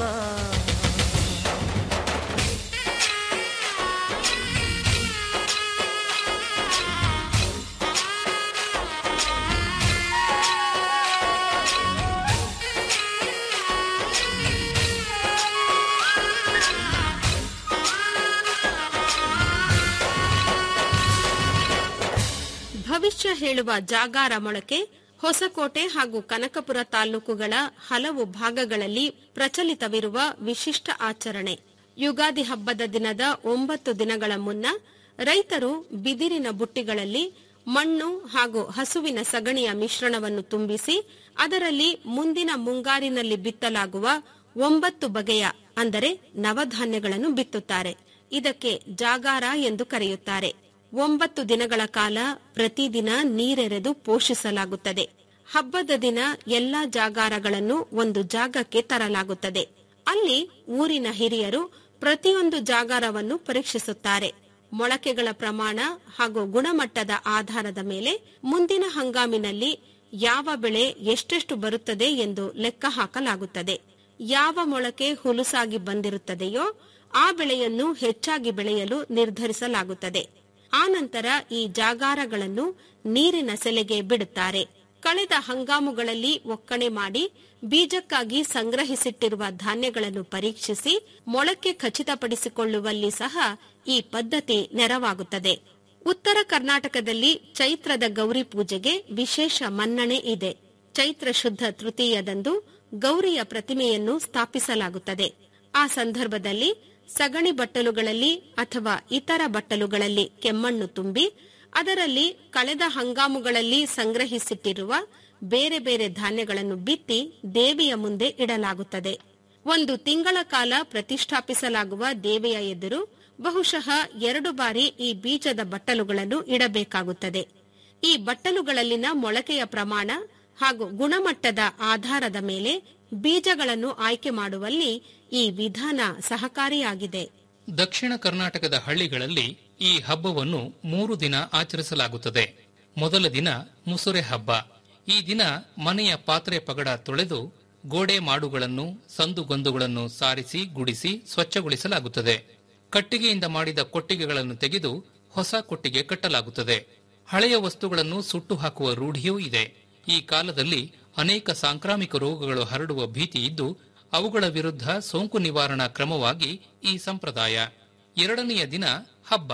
ಭವಿಷ್ಯ ಹೇಳುವ ಜಾಗಾರ ಮೊಳಕೆ ಹೊಸಕೋಟೆ ಹಾಗೂ ಕನಕಪುರ ತಾಲೂಕುಗಳ ಹಲವು ಭಾಗಗಳಲ್ಲಿ ಪ್ರಚಲಿತವಿರುವ ವಿಶಿಷ್ಟ ಆಚರಣೆ ಯುಗಾದಿ ಹಬ್ಬದ ದಿನದ ಒಂಬತ್ತು ದಿನಗಳ ಮುನ್ನ ರೈತರು ಬಿದಿರಿನ ಬುಟ್ಟಿಗಳಲ್ಲಿ ಮಣ್ಣು ಹಾಗೂ ಹಸುವಿನ ಸಗಣಿಯ ಮಿಶ್ರಣವನ್ನು ತುಂಬಿಸಿ ಅದರಲ್ಲಿ ಮುಂದಿನ ಮುಂಗಾರಿನಲ್ಲಿ ಬಿತ್ತಲಾಗುವ ಒಂಬತ್ತು ಬಗೆಯ ಅಂದರೆ ನವಧಾನ್ಯಗಳನ್ನು ಬಿತ್ತುತ್ತಾರೆ ಇದಕ್ಕೆ ಜಾಗಾರ ಎಂದು ಕರೆಯುತ್ತಾರೆ ಒಂಬತ್ತು ದಿನಗಳ ಕಾಲ ಪ್ರತಿದಿನ ನೀರೆರೆದು ಪೋಷಿಸಲಾಗುತ್ತದೆ ಹಬ್ಬದ ದಿನ ಎಲ್ಲಾ ಜಾಗಾರಗಳನ್ನು ಒಂದು ಜಾಗಕ್ಕೆ ತರಲಾಗುತ್ತದೆ ಅಲ್ಲಿ ಊರಿನ ಹಿರಿಯರು ಪ್ರತಿಯೊಂದು ಜಾಗಾರವನ್ನು ಪರೀಕ್ಷಿಸುತ್ತಾರೆ ಮೊಳಕೆಗಳ ಪ್ರಮಾಣ ಹಾಗೂ ಗುಣಮಟ್ಟದ ಆಧಾರದ ಮೇಲೆ ಮುಂದಿನ ಹಂಗಾಮಿನಲ್ಲಿ ಯಾವ ಬೆಳೆ ಎಷ್ಟೆಷ್ಟು ಬರುತ್ತದೆ ಎಂದು ಲೆಕ್ಕ ಹಾಕಲಾಗುತ್ತದೆ ಯಾವ ಮೊಳಕೆ ಹುಲುಸಾಗಿ ಬಂದಿರುತ್ತದೆಯೋ ಆ ಬೆಳೆಯನ್ನು ಹೆಚ್ಚಾಗಿ ಬೆಳೆಯಲು ನಿರ್ಧರಿಸಲಾಗುತ್ತದೆ ಆನಂತರ ಈ ಜಾಗಾರಗಳನ್ನು ನೀರಿನ ಸೆಲೆಗೆ ಬಿಡುತ್ತಾರೆ ಕಳೆದ ಹಂಗಾಮುಗಳಲ್ಲಿ ಒಕ್ಕಣೆ ಮಾಡಿ ಬೀಜಕ್ಕಾಗಿ ಸಂಗ್ರಹಿಸಿಟ್ಟಿರುವ ಧಾನ್ಯಗಳನ್ನು ಪರೀಕ್ಷಿಸಿ ಮೊಳಕೆ ಖಚಿತಪಡಿಸಿಕೊಳ್ಳುವಲ್ಲಿ ಸಹ ಈ ಪದ್ಧತಿ ನೆರವಾಗುತ್ತದೆ ಉತ್ತರ ಕರ್ನಾಟಕದಲ್ಲಿ ಚೈತ್ರದ ಗೌರಿ ಪೂಜೆಗೆ ವಿಶೇಷ ಮನ್ನಣೆ ಇದೆ ಚೈತ್ರ ಶುದ್ಧ ತೃತೀಯದಂದು ಗೌರಿಯ ಪ್ರತಿಮೆಯನ್ನು ಸ್ಥಾಪಿಸಲಾಗುತ್ತದೆ ಆ ಸಂದರ್ಭದಲ್ಲಿ ಸಗಣಿ ಬಟ್ಟಲುಗಳಲ್ಲಿ ಅಥವಾ ಇತರ ಬಟ್ಟಲುಗಳಲ್ಲಿ ಕೆಮ್ಮಣ್ಣು ತುಂಬಿ ಅದರಲ್ಲಿ ಕಳೆದ ಹಂಗಾಮುಗಳಲ್ಲಿ ಸಂಗ್ರಹಿಸಿಟ್ಟಿರುವ ಬೇರೆ ಬೇರೆ ಧಾನ್ಯಗಳನ್ನು ಬಿತ್ತಿ ದೇವಿಯ ಮುಂದೆ ಇಡಲಾಗುತ್ತದೆ ಒಂದು ತಿಂಗಳ ಕಾಲ ಪ್ರತಿಷ್ಠಾಪಿಸಲಾಗುವ ದೇವಿಯ ಎದುರು ಬಹುಶಃ ಎರಡು ಬಾರಿ ಈ ಬೀಜದ ಬಟ್ಟಲುಗಳನ್ನು ಇಡಬೇಕಾಗುತ್ತದೆ ಈ ಬಟ್ಟಲುಗಳಲ್ಲಿನ ಮೊಳಕೆಯ ಪ್ರಮಾಣ ಹಾಗೂ ಗುಣಮಟ್ಟದ ಆಧಾರದ ಮೇಲೆ ಬೀಜಗಳನ್ನು ಆಯ್ಕೆ ಮಾಡುವಲ್ಲಿ ಈ ವಿಧಾನ ಸಹಕಾರಿಯಾಗಿದೆ ದಕ್ಷಿಣ ಕರ್ನಾಟಕದ ಹಳ್ಳಿಗಳಲ್ಲಿ ಈ ಹಬ್ಬವನ್ನು ಮೂರು ದಿನ ಆಚರಿಸಲಾಗುತ್ತದೆ ಮೊದಲ ದಿನ ಮುಸುರೆ ಹಬ್ಬ ಈ ದಿನ ಮನೆಯ ಪಾತ್ರೆ ಪಗಡ ತೊಳೆದು ಗೋಡೆ ಮಾಡುಗಳನ್ನು ಸಂದುಗೊಂದುಗಳನ್ನು ಸಾರಿಸಿ ಗುಡಿಸಿ ಸ್ವಚ್ಛಗೊಳಿಸಲಾಗುತ್ತದೆ ಕಟ್ಟಿಗೆಯಿಂದ ಮಾಡಿದ ಕೊಟ್ಟಿಗೆಗಳನ್ನು ತೆಗೆದು ಹೊಸ ಕೊಟ್ಟಿಗೆ ಕಟ್ಟಲಾಗುತ್ತದೆ ಹಳೆಯ ವಸ್ತುಗಳನ್ನು ಸುಟ್ಟು ಹಾಕುವ ರೂಢಿಯೂ ಇದೆ ಈ ಕಾಲದಲ್ಲಿ ಅನೇಕ ಸಾಂಕ್ರಾಮಿಕ ರೋಗಗಳು ಹರಡುವ ಭೀತಿ ಇದ್ದು ಅವುಗಳ ವಿರುದ್ಧ ಸೋಂಕು ನಿವಾರಣಾ ಕ್ರಮವಾಗಿ ಈ ಸಂಪ್ರದಾಯ ಎರಡನೆಯ ದಿನ ಹಬ್ಬ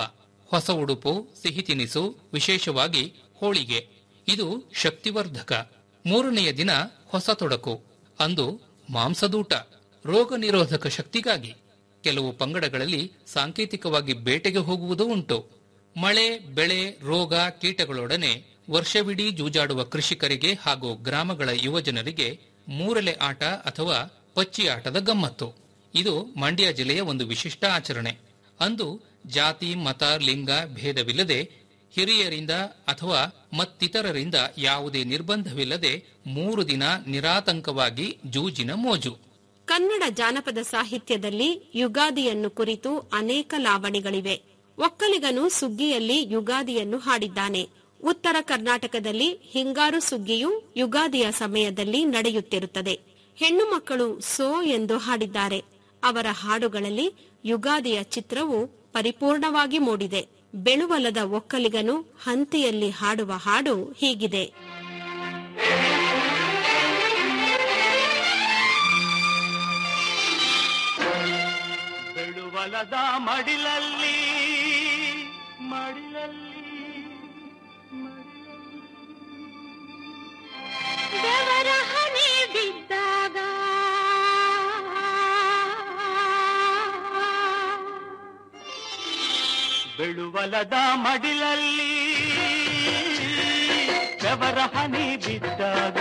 ಹೊಸ ಉಡುಪು ಸಿಹಿ ತಿನಿಸು ವಿಶೇಷವಾಗಿ ಹೋಳಿಗೆ ಇದು ಶಕ್ತಿವರ್ಧಕ ಮೂರನೆಯ ದಿನ ಹೊಸ ತೊಡಕು ಅಂದು ಮಾಂಸದೂಟ ರೋಗ ನಿರೋಧಕ ಶಕ್ತಿಗಾಗಿ ಕೆಲವು ಪಂಗಡಗಳಲ್ಲಿ ಸಾಂಕೇತಿಕವಾಗಿ ಬೇಟೆಗೆ ಹೋಗುವುದೂ ಉಂಟು ಮಳೆ ಬೆಳೆ ರೋಗ ಕೀಟಗಳೊಡನೆ ವರ್ಷವಿಡೀ ಜೂಜಾಡುವ ಕೃಷಿಕರಿಗೆ ಹಾಗೂ ಗ್ರಾಮಗಳ ಯುವಜನರಿಗೆ ಮೂರಲೆ ಆಟ ಅಥವಾ ಪಚ್ಚಿ ಆಟದ ಗಮ್ಮತ್ತು ಇದು ಮಂಡ್ಯ ಜಿಲ್ಲೆಯ ಒಂದು ವಿಶಿಷ್ಟ ಆಚರಣೆ ಅಂದು ಜಾತಿ ಮತ ಲಿಂಗ ಭೇದವಿಲ್ಲದೆ ಹಿರಿಯರಿಂದ ಅಥವಾ ಮತ್ತಿತರರಿಂದ ಯಾವುದೇ ನಿರ್ಬಂಧವಿಲ್ಲದೆ ಮೂರು ದಿನ ನಿರಾತಂಕವಾಗಿ ಜೂಜಿನ ಮೋಜು ಕನ್ನಡ ಜಾನಪದ ಸಾಹಿತ್ಯದಲ್ಲಿ ಯುಗಾದಿಯನ್ನು ಕುರಿತು ಅನೇಕ ಲಾವಣಿಗಳಿವೆ ಒಕ್ಕಲಿಗನು ಸುಗ್ಗಿಯಲ್ಲಿ ಯುಗಾದಿಯನ್ನು ಹಾಡಿದ್ದಾನೆ ಉತ್ತರ ಕರ್ನಾಟಕದಲ್ಲಿ ಹಿಂಗಾರು ಸುಗ್ಗಿಯು ಯುಗಾದಿಯ ಸಮಯದಲ್ಲಿ ನಡೆಯುತ್ತಿರುತ್ತದೆ ಹೆಣ್ಣು ಮಕ್ಕಳು ಸೋ ಎಂದು ಹಾಡಿದ್ದಾರೆ ಅವರ ಹಾಡುಗಳಲ್ಲಿ ಯುಗಾದಿಯ ಚಿತ್ರವು ಪರಿಪೂರ್ಣವಾಗಿ ಮೂಡಿದೆ ಬೆಳುವಲದ ಒಕ್ಕಲಿಗನು ಹಂತಿಯಲ್ಲಿ ಹಾಡುವ ಹಾಡು ಹೀಗಿದೆ ಬೆಳುವಲದ ಮಡಿಲಲ್ಲಿ ಮಡಿಲಲ್ಲಿ ದೇವರ ಹನಿ ಬಿದ್ದಾಗ ಬೆಳುವಲದ ಮಡಿಲಲ್ಲಿ ಬೆವರ ಹನಿ ಬಿದ್ದಾಗ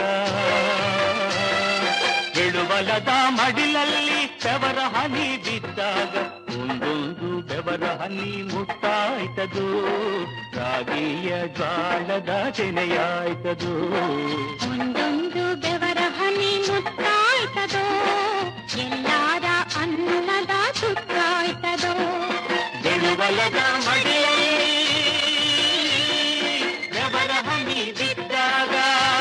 ಬೆಳುವಲದ ಮಡಿಲಲ್ಲಿ ಬೆವರ ಹನಿ ಬಿದ್ದಾಗ ಒಂದೊಂದು ಬೆವರ ಹನಿ ಮುಟ್ಟಾಯ್ತದು ರಾಗಿಯ ಜ್ವಾಳದ ತೆನೆಯಾಯ್ತದು ಒಂದೊಂದು ಬೆವರ ಹನಿ ಮುತ್ತಾಯ್ತದೋ ಎಲ್ಲಾರ ಅನ್ನದ ಸುತ್ತಾಯ್ತದೋ ಬೆಳುವಲದ ಮಡಿಲಲ್ಲಿ ಬೆವರ ಹನಿ ಬಿದ್ದಾಗ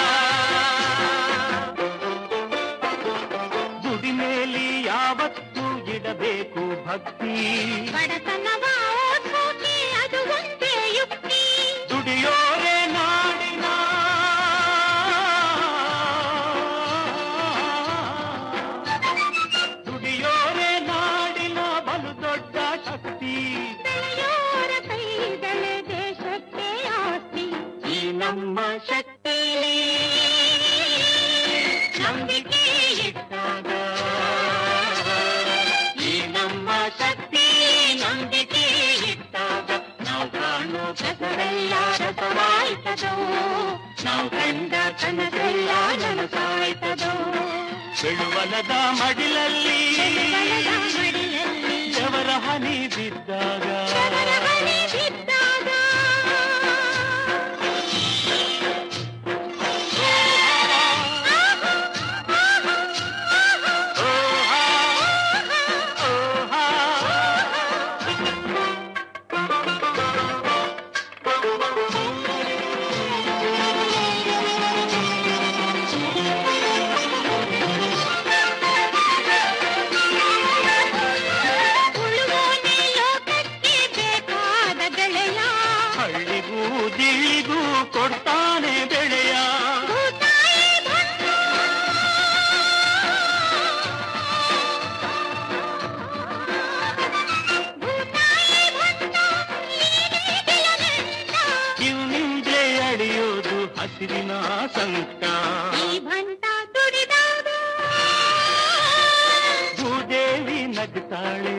ದುಡಿಮೇಲಿ ಯಾವತ್ತೂ ಇಡಬೇಕು ಭಕ್ತಿ ಬಡತನವ ಓಡ್ಸೋಕೆ ಅದು ಒಂದೇ ಯುಕ್ತಿ ದುಡಿಯೋರೆ ನಾಡಿನ ದುಡಿಯೋರೆ ನಾಡಿನ ಬಲು ದೊಡ್ಡ ಶಕ್ತಿ ಬೆಳೆಯೋರ ಕೈಗಳೇ ದೇಶಕ್ಕೆ ಆಸ್ತಿ ಈ ನಮ್ಮ ಶಕ್ತಿ ನಂಬಿಕೆ ಇಟ್ಟಾಗ ಈ ನಮ್ಮ ಶಕ್ತಿ ನಂಬಿಕೆ ಇಟ್ಟಾಗ ನಾವು ಕಾಣೋ ಕಸರೆಲ್ಲ ರಸವಾಯ್ತದೋ ನಾವು ಕಂಡ ಕನಸೆಲ್ಲ ನನಸಾಯ್ತದೋ ಬೆಳುವಲದ ಮಡಿಲಲ್ಲಿ ಬೆಳುವಲದ ಮಡಿಲಲ್ಲಿ ಜವರ ಹನಿ ಬಿದ್ದಾಗ ಬೆವರ ಹನಿ ಬಿದ್ದಾಗ ಉಳುವೋನೆ ಲೋಕಕ್ಕೆ ಬೇಕಾದ ಗೆಳೆಯ ಹಳ್ಳಿಗೂ ದಿಳ್ಳಿಗೂ ಕೊಡ್ತಾನೆ ಬೆಳೆಯ ಭೂತಾಯಿ ಬಂದ ಭೂತಾಯಿ ಬಂದ ನೀನೇ ಗೆಲುವೆಂದ. ಇವನಿಂದಲೇ ಅಳಿಯೋದು ಹಸಿರಿನ ಸಂಕ ಈ ಭಂಟ ದುಡಿದಾಗ ಭೂದೇವಿ ನಗ್ತಾಳೆ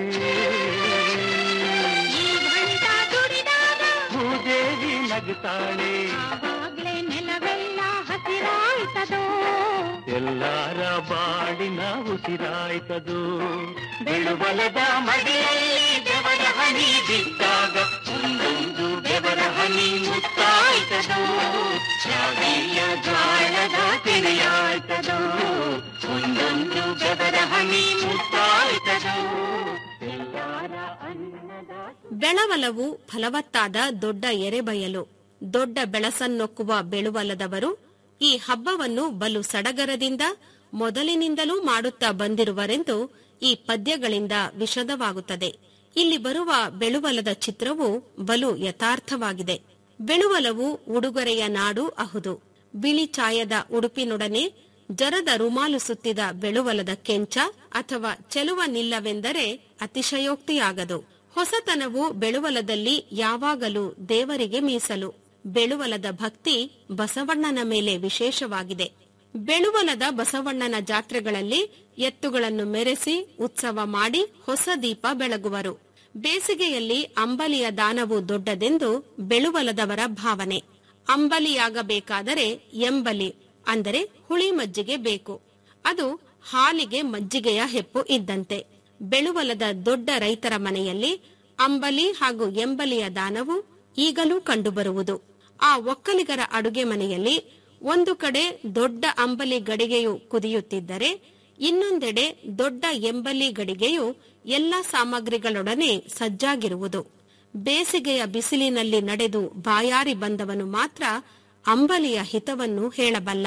ಈ ಭಂಟ ದುಡಿದಾಗ ಭೂದೇವಿ ನಗ್ತಾಳೆ ಆವಾಗ್ಲೇ ನೆಲವೆಲ್ಲ ಹಸಿರಾಯ್ತದೋ ಎಲ್ಲಾರ ಬಾಡಿನ ಉಸಿರಾಯ್ತದು ಬೆಳುಬಲದ ಮಡಿಯಲ್ಲಿ ಬೆವರ ಹನಿ ಬಿದ್ದಾಗ ಒಂದೊಂದು ಬೆವರ ಹನಿ ಮುತ್ತಾಯ್ತದು ಶಾವಿಯ ಜ್ವಾಳದ ತೆರೆಯಾಯ್ತದು ಒಂದೊಂದು ಬೆವರ ಹನಿ ಮುತ್ತಾಯ್ತದು ಎಲ್ಲಾರ ಅನ್ನದ ಬೆಳವಲವು ಫಲವತ್ತಾದ ದೊಡ್ಡ ಎರೆಬಯಲು ದೊಡ್ಡ ಬೆಳಸನ್ನೊಕ್ಕುವ ಬೆಳುವಲದವರು ಈ ಹಬ್ಬವನ್ನು ಬಲು ಸಡಗರದಿಂದ ಮೊದಲಿನಿಂದಲೂ ಮಾಡುತ್ತಾ ಬಂದಿರುವರೆಂದು ಈ ಪದ್ಯಗಳಿಂದ ವಿಶದವಾಗುತ್ತದೆ ಇಲ್ಲಿ ಬರುವ ಬೆಳುವಲದ ಚಿತ್ರವು ಬಲು ಯಥಾರ್ಥವಾಗಿದೆ ಬೆಳುವಲವು ಉಡುಗೊರೆಯ ನಾಡು ಅಹುದು ಬಿಳಿ ಚಾಯದ ಉಡುಪಿನೊಡನೆ ಜರದ ರುಮಾಲು ಸುತ್ತಿದ ಬೆಳುವಲದ ಕೆಂಚ ಅಥವಾ ಚೆಲುವ ನಿಲ್ಲವೆಂದರೆ ಅತಿಶಯೋಕ್ತಿಯಾಗದು ಹೊಸತನವು ಬೆಳುವಲದಲ್ಲಿ ಯಾವಾಗಲೂ ದೇವರಿಗೆ ಮೀಸಲು ಬೆಳುವಲದ ಭಕ್ತಿ ಬಸವಣ್ಣನ ಮೇಲೆ ವಿಶೇಷವಾಗಿದೆ ಬೆಳುವಲದ ಬಸವಣ್ಣನ ಜಾತ್ರೆಗಳಲ್ಲಿ ಎತ್ತುಗಳನ್ನು ಮೆರೆಸಿ ಉತ್ಸವ ಮಾಡಿ ಹೊಸ ದೀಪ ಬೆಳಗುವರು ಬೇಸಿಗೆಯಲ್ಲಿ ಅಂಬಲಿಯ ದಾನವು ದೊಡ್ಡದೆಂದು ಬೆಳುವಲದವರ ಭಾವನೆ ಅಂಬಲಿಯಾಗಬೇಕಾದರೆ ಎಂಬಲಿ ಅಂದರೆ ಹುಳಿ ಮಜ್ಜಿಗೆ ಬೇಕು ಅದು ಹಾಲಿಗೆ ಮಜ್ಜಿಗೆಯ ಹೆಪ್ಪು ಇದ್ದಂತೆ ಬೆಳುವಲದ ದೊಡ್ಡ ರೈತರ ಮನೆಯಲ್ಲಿ ಅಂಬಲಿ ಹಾಗೂ ಎಂಬಲಿಯ ದಾನವು ಈಗಲೂ ಕಂಡುಬರುವುದು ಆ ಒಕ್ಕಲಿಗರ ಅಡುಗೆ ಮನೆಯಲ್ಲಿ ಒಂದು ಕಡೆ ದೊಡ್ಡ ಅಂಬಲಿ ಗಡಿಗೆಯು ಕುದಿಯುತ್ತಿದ್ದರೆ ಇನ್ನೊಂದೆಡೆ ದೊಡ್ಡ ಎಂಬಲಿ ಗಡಿಗೆಯು ಎಲ್ಲ ಸಾಮಗ್ರಿಗಳೊಡನೆ ಸಜ್ಜಾಗಿರುವುದು ಬೇಸಿಗೆಯ ಬಿಸಿಲಿನಲ್ಲಿ ನಡೆದು ಬಾಯಾರಿ ಬಂದವನು ಮಾತ್ರ ಅಂಬಲಿಯ ಹಿತವನ್ನು ಹೇಳಬಲ್ಲ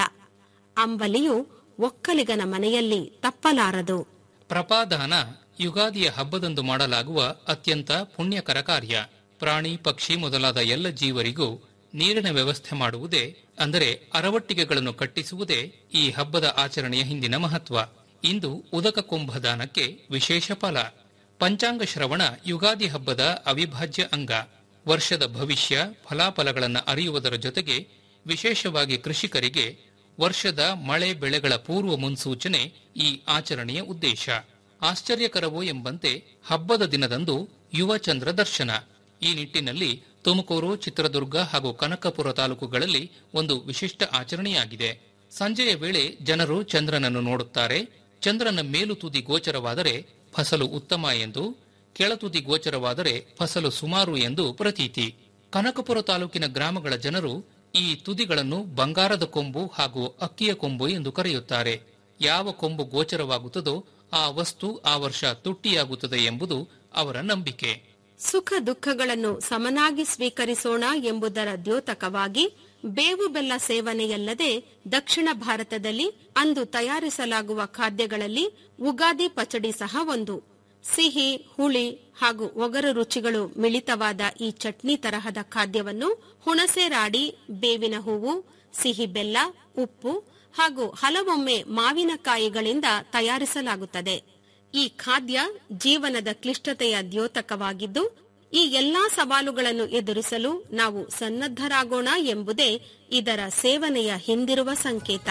ಅಂಬಲಿಯು ಒಕ್ಕಲಿಗನ ಮನೆಯಲ್ಲಿ ತಪ್ಪಲಾರದು ಪ್ರಪಾದಾನ ಯುಗಾದಿಯ ಹಬ್ಬದಂದು ಮಾಡಲಾಗುವ ಅತ್ಯಂತ ಪುಣ್ಯಕರ ಕಾರ್ಯ ಪ್ರಾಣಿ ಪಕ್ಷಿ ಮೊದಲಾದ ಎಲ್ಲ ಜೀವರಿಗೂ ನೀರಿನ ವ್ಯವಸ್ಥೆ ಮಾಡುವುದೇ ಅಂದರೆ ಅರವಟ್ಟಿಗೆಗಳನ್ನು ಕಟ್ಟಿಸುವುದೇ ಈ ಹಬ್ಬದ ಆಚರಣೆಯ ಹಿಂದಿನ ಮಹತ್ವ ಇಂದು ಉದಕ ಕುಂಭದಾನಕ್ಕೆ ವಿಶೇಷ ಫಲ ಪಂಚಾಂಗ ಶ್ರವಣ ಯುಗಾದಿ ಹಬ್ಬದ ಅವಿಭಾಜ್ಯ ಅಂಗ ವರ್ಷದ ಭವಿಷ್ಯ ಫಲಾಫಲಗಳನ್ನು ಅರಿಯುವುದರ ಜೊತೆಗೆ ವಿಶೇಷವಾಗಿ ಕೃಷಿಕರಿಗೆ ವರ್ಷದ ಮಳೆ ಬೆಳೆಗಳ ಪೂರ್ವ ಮುನ್ಸೂಚನೆ ಈ ಆಚರಣೆಯ ಉದ್ದೇಶ ಆಶ್ಚರ್ಯಕರವೋ ಎಂಬಂತೆ ಹಬ್ಬದ ದಿನದಂದು ಯುವ ಚಂದ್ರ ದರ್ಶನ ಈ ನಿಟ್ಟಿನಲ್ಲಿ ತುಮಕೂರು ಚಿತ್ರದುರ್ಗ ಹಾಗೂ ಕನಕಪುರ ತಾಲೂಕುಗಳಲ್ಲಿ ಒಂದು ವಿಶಿಷ್ಟ ಆಚರಣೆಯಾಗಿದೆ ಸಂಜೆಯ ವೇಳೆ ಜನರು ಚಂದ್ರನನ್ನು ನೋಡುತ್ತಾರೆ ಚಂದ್ರನ ಮೇಲು ತುದಿ ಗೋಚರವಾದರೆ ಫಸಲು ಉತ್ತಮ ಎಂದು ಕೆಳತುದಿ ಗೋಚರವಾದರೆ ಫಸಲು ಸುಮಾರು ಎಂದು ಪ್ರತೀತಿ ಕನಕಪುರ ತಾಲೂಕಿನ ಗ್ರಾಮಗಳ ಜನರು ಈ ತುದಿಗಳನ್ನು ಬಂಗಾರದ ಕೊಂಬು ಹಾಗೂ ಅಕ್ಕಿಯ ಕೊಂಬು ಎಂದು ಕರೆಯುತ್ತಾರೆ ಯಾವ ಕೊಂಬು ಗೋಚರವಾಗುತ್ತದೋ ಆ ವಸ್ತು ಆ ವರ್ಷ ತುಟ್ಟಿಯಾಗುತ್ತದೆ ಎಂಬುದು ಅವರ ನಂಬಿಕೆ ಸುಖ ದುಃಖಗಳನ್ನು ಸಮನಾಗಿ ಸ್ವೀಕರಿಸೋಣ ಎಂಬುದರ ದ್ಯೋತಕವಾಗಿ ಬೇವು ಬೆಲ್ಲ ಸೇವನೆಯಲ್ಲದೆ ದಕ್ಷಿಣ ಭಾರತದಲ್ಲಿ ಅಂದು ತಯಾರಿಸಲಾಗುವ ಖಾದ್ಯಗಳಲ್ಲಿ ಉಗಾದಿ ಪಚಡಿ ಸಹ ಒಂದು ಸಿಹಿ ಹುಳಿ ಹಾಗೂ ಒಗರು ರುಚಿಗಳು ಮಿಳಿತವಾದ ಈ ಚಟ್ನಿ ತರಹದ ಖಾದ್ಯವನ್ನು ಹುಣಸೆ ರಾಡಿ ಬೇವಿನ ಹೂವು ಸಿಹಿ ಬೆಲ್ಲ ಉಪ್ಪು ಹಾಗೂ ಹಲವೊಮ್ಮೆ ಮಾವಿನಕಾಯಿಗಳಿಂದ ತಯಾರಿಸಲಾಗುತ್ತದೆ ಈ ಖಾದ್ಯ ಜೀವನದ ಕ್ಲಿಷ್ಟತೆಯ ದ್ಯೋತಕವಾಗಿದ್ದು ಈ ಎಲ್ಲಾ ಸವಾಲುಗಳನ್ನು ಎದುರಿಸಲು ನಾವು ಸನ್ನದ್ಧರಾಗೋಣ ಎಂಬುದೇ ಇದರ ಸೇವನೆಯ ಹಿಂದಿರುವ ಸಂಕೇತ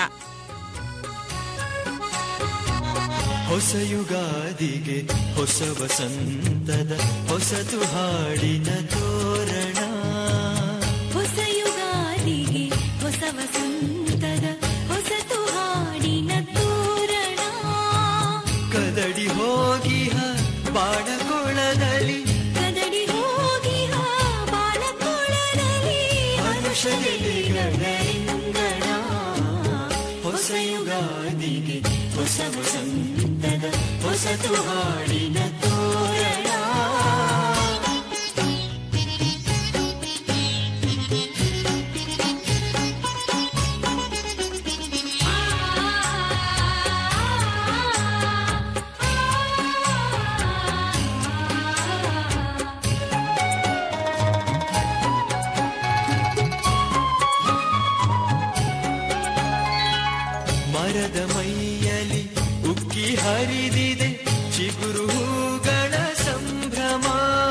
ಹೊಸ ಯುಗಾದಿಗೆ ಹೊಸ ವಸಂತದ ಹೊಸತು ಹಾಡಿನ ತೋರಣ ಹೊಸ ಯುಗಾದಿಗೆ ಹೊಸ ವಸಂತದ ಹೊಸತು ಹಾಡಿನ ತೋರಣ ಕದಡಿ ಹೋಗಿಹ ಬಾಣಕೊಳದಲ್ಲಿ ಕದಡಿ ಹೋಗಿ ಬಾಳಕೊಳದಲ್ಲಿ ಹರುಷಗಳ ಇಂಗಣ ಹೊಸ ಯುಗಾದಿಗೆ ಹೊಸ ವಸಂತದ ಹೊಸತು ಹಾಡಿನ ತೋರಣ ಮರದ ಮೈಯಲಿ ಉಕ್ಕಿ ಹರಿದಿದೆ ಚಿಗುರು ಹೂಗಳ ಸಂಭ್ರಮ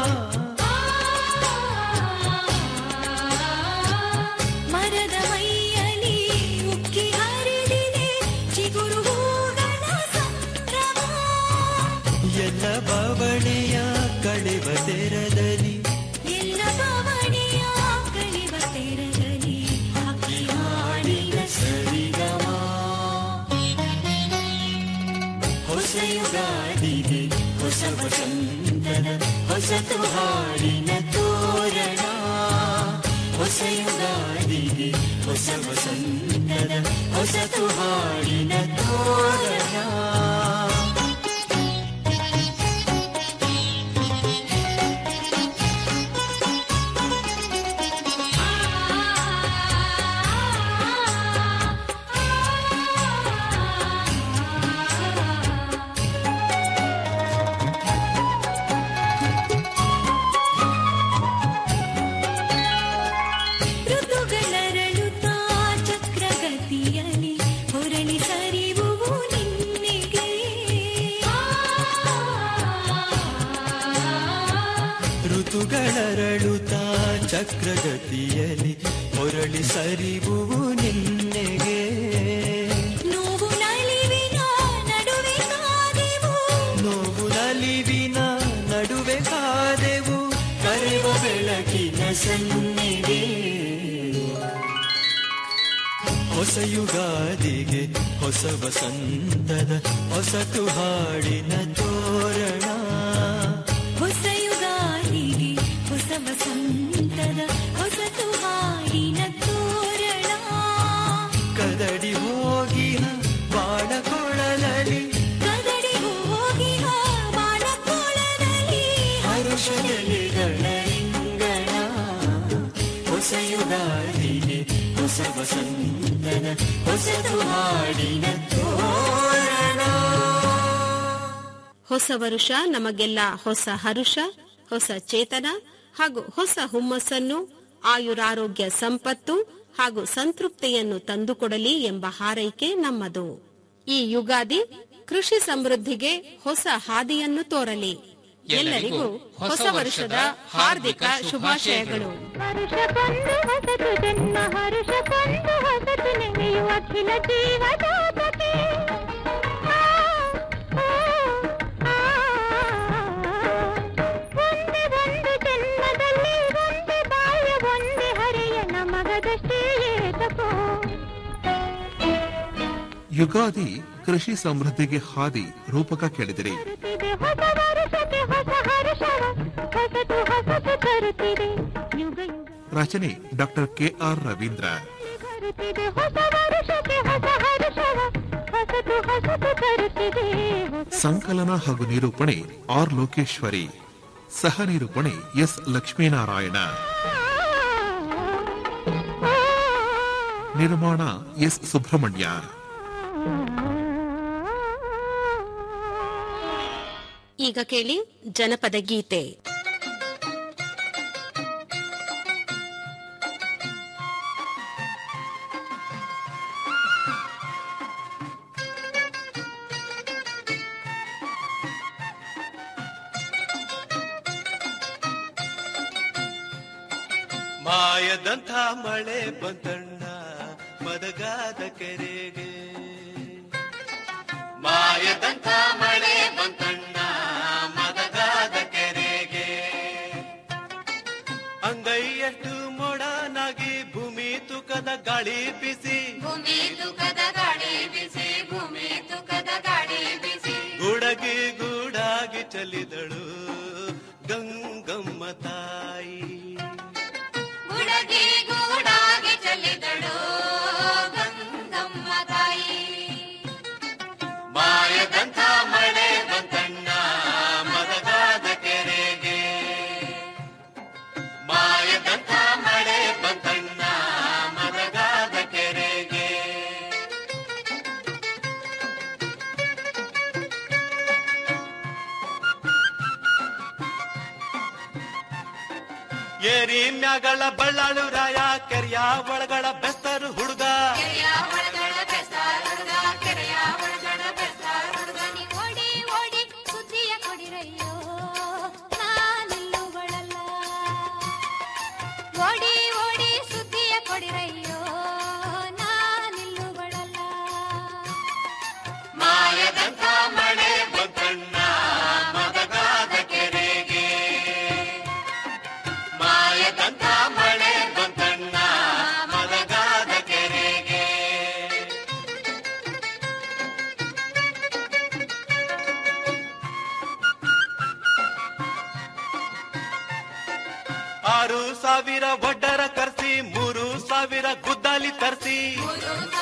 ಮರದ ಮೈಯಲಿ ಉಕ್ಕಿ ಹರಿದಿದೆ ಚಿಗುರು ಹೂಗಳ ಸಂಭ್ರಮ ಎಲ್ಲ ಬವಣೆಯ ಕಳೆವ ತೆರದಲ್ಲಿ ಎಲ್ಲ ಬವಣೆಯ ಕಳೆವ ತೆರದಲ್ಲಿ ಹಕ್ಕಿ ಹಾಡಿನ ಸರಿಗಮ ಹೊಸ ಯುಗಾದಿಗೆ ಹೊಸ ವಸಂತದ ಹೊಸತು ಹಾಡಿನ ತೋರಣ ಹೊಸ ಯುಗಾದಿಗೆ ಹೊಸ ವಸಂತದ ಹೊಸತು ಹಾಡಿನ ತೋರಣ ಋತುಗಳರಳುತ್ತಾ ಚಕ್ರಗತಿಯಲ್ಲಿ ಹೊರಳಿ ಸರಿ ಚಕ್ರಗತಿಯಲ್ಲಿ ಹೊರಳಿ ಸರಿವುವು ನಿನ್ನೆಗೆ ನೋವು ನಲಿವಿನ ನಡುವೆ ಕಾದೆವು ನೋವು ನಲಿವಿನ ನಡುವೆ ಕಾದೆವು ಕರೆವ ಬೆಳಕಿನ ಸನ್ನಿಗೆ ಹೊಸ ಯುಗಾದಿಗೆ ಹೊಸ ವಸಂತದ ಹೊಸತು ಹಾಡಿನ ತೋರಣ ಹೊಸ ಯುಗಾದಿಗೆ ಹೊಸ ವಸಂತದ ಹೊಸತು ಹಾಡಿನ ತೋರಣ ಕದಡಿ ಹೋಗಿನ ಬಾಳ ಕೊಳಲಲಿ ಕದಡಿ ಹೋಗಿನ ಬಾಣಕೋಳದಲ್ಲಿ ಹರುಷಗಳಿಗಳ ರಿಂಗಣ ಹೊಸ ಯುಗಾದಿಗೆ ಹೊಸ ವಸಂತದ ಹೊಸತು ಹಾಡಿನ ತೋರಣ ಹೊಸ ವರುಷ ನಮಗೆಲ್ಲ ಹೊಸ ಹರುಷ ಹೊಸ ಚೇತನ ಹಾಗೂ ಹೊಸ ಹುಮ್ಮಸ್ಸನ್ನು ಆಯುರಾರೋಗ್ಯ ಸಂಪತ್ತು ಹಾಗೂ ಸಂತೃಪ್ತಿಯನ್ನು ತಂದುಕೊಡಲಿ ಎಂಬ ಹಾರೈಕೆ ನಮ್ಮದು ಈ ಯುಗಾದಿ ಕೃಷಿ ಸಮೃದ್ಧಿಗೆ ಹೊಸ ಹಾದಿಯನ್ನು ತೋರಲಿ ಎಲ್ಲರಿಗೂ ಹೊಸ ವರ್ಷದ ಹಾರ್ದಿಕ ಶುಭಾಶಯಗಳು ಹರುಷಕ್ಕೊಂದು ಹೊಸತು ಜನ್ಮ ಹರುಷಕ್ಕೊಂದು ಹೊಸತು ನೆನೆಯುವ ಅಖಿಲ ಜೀವದಾತಕ್ಕೆ ಆ, ಆ, ಆ. ಒಂದೇ ಒಂದು ಜನ್ಮದಲ್ಲಿ ಒಂದೇ ಬಾಳ್ಯ ಒಂದೇ ಹರೆಯ ನಮಗದಷ್ಟೇ ಏತಕೋ ಯುಗಾದಿ ಕೃಷಿ ಸಮೃದ್ಧಿಗೆ ಹಾದಿ ರೂಪಕ ಕೇಳಿದಿರಿ ತರುತ್ತಿದೆ ಹೊಸ ವರುಷಕ್ಕೆ ಹೊಸ ಹರುಷವ ಹೊಸತು ಹೊಸತು ತರುತ್ತಿದೆ ಯುಗ ಯುಗ ರಚನೆ ಡಾಕ್ಟರ್ ಕೆಆರ್ ರವೀಂದ್ರ ಬರುತ್ತಿದೆ ಹೊಸ ವರುಷಕ್ಕೆ ಹೊಸ ಹರುಷವ ಹೊಸತು ಹೊಸತು ತರುತ್ತಿದೆ ಹೊಸ ಸಂಕಲನ ಹಾಗೂ ನಿರೂಪಣೆ ಆರ್ ಲೋಕೇಶ್ವರಿ ಸಹ ನಿರೂಪಣೆ ಎಸ್ ಲಕ್ಷ್ಮೀನಾರಾಯಣ ನಿರ್ಮಾಣ ಎಸ್ ಸುಬ್ರಹ್ಮಣ್ಯ ಈಗ ಕೇಳಿ ಜನಪದ ಗೀತೆ ಮಾಯದಂಥ ಮಳೆ ಬಂತಣ್ಣ ಮದಗಾದ ಕೆರೆಗೆ ಮಾಯದಂಥ ಮಳೆ ಬಂತಣ್ಣ ಮದಗಾದ ಕೆರೆಗೆ ಅಂಗೈಯಷ್ಟು ಮೊಡನಾಗಿ ಭೂಮಿ ತೂಕದ ಗಾಳಿ ಬಿಸಿ ಭೂಮಿ ತೂಕದ ಗಾಡಿ ಬಿಸಿ ಭೂಮಿ ತೂಕದ ಗಾಡಿ ಬಿಸಿ ಗುಡಗಿ ಗೂಡಾಗಿ ಚಲಿದಳು ಗಂಗಮ್ಮ ತಾಯಿ ಗುಡಗಿ ಗೂಡಾಗಿ ಚೆಲ್ಲಿದಳು ಗಂಗಮ್ಮ ತಾಯಿ ಮಾಯದಂಥ ಮಳೆ ಬಂತಣ್ಣ ಮದಗಾದ ಕೆರೆಗೆ ಮಾಯದಂಥ ಮಳೆ ಬಂತಣ್ಣ ಮದಗಾದ ಕೆರೆಗೆ ಏರಿ ಮ್ಯಾಗಳ ಬಳ್ಳಾಳು ರಾಯ ಕೆರೆಯ ಒಳಗಳ ಬೆಸ್ತರು ಹುಡುಗ ಕೆರೆಯ ಒಳಗಡ ಬೆಸ್ತಾರ ಹುಡುಗ ಕೆರೆಯ ಒಳಗಡ ಬೆಸ್ತಾರ ಹುಡುಗ ನೀ ಓಡಿ ಓಡಿ ಸುದ್ದಿಯ ಕೊಡಿರಯ್ಯೋ ನಾನಿಲ್ಲುಗಳಲ್ಲ ಓಡಿ ಓಡಿ ಸುದ್ದಿಯ ಕೊಡಿರಯ್ಯೋ ನಾನಿಲ್ಲುಗಳಲ್ಲ ಮಾಯದಂಥ ಮಳೆ ಬಂತಣ್ಣ ಮದಗಾದ ಕೆರೆಗೆ ಮಾಯದಂಥ ಮಳೆ ಬಂತಣ್ಣ ಮದಗಾದ ಕೆರೆಗೆ ಆರು ಸಾವಿರ ಒಡ್ಡರ ಕರ್ಸಿ ಮೂರು ಸಾವಿರ ಗುದ್ದಾಲಿ ತರಿಸಿ ಮೂರು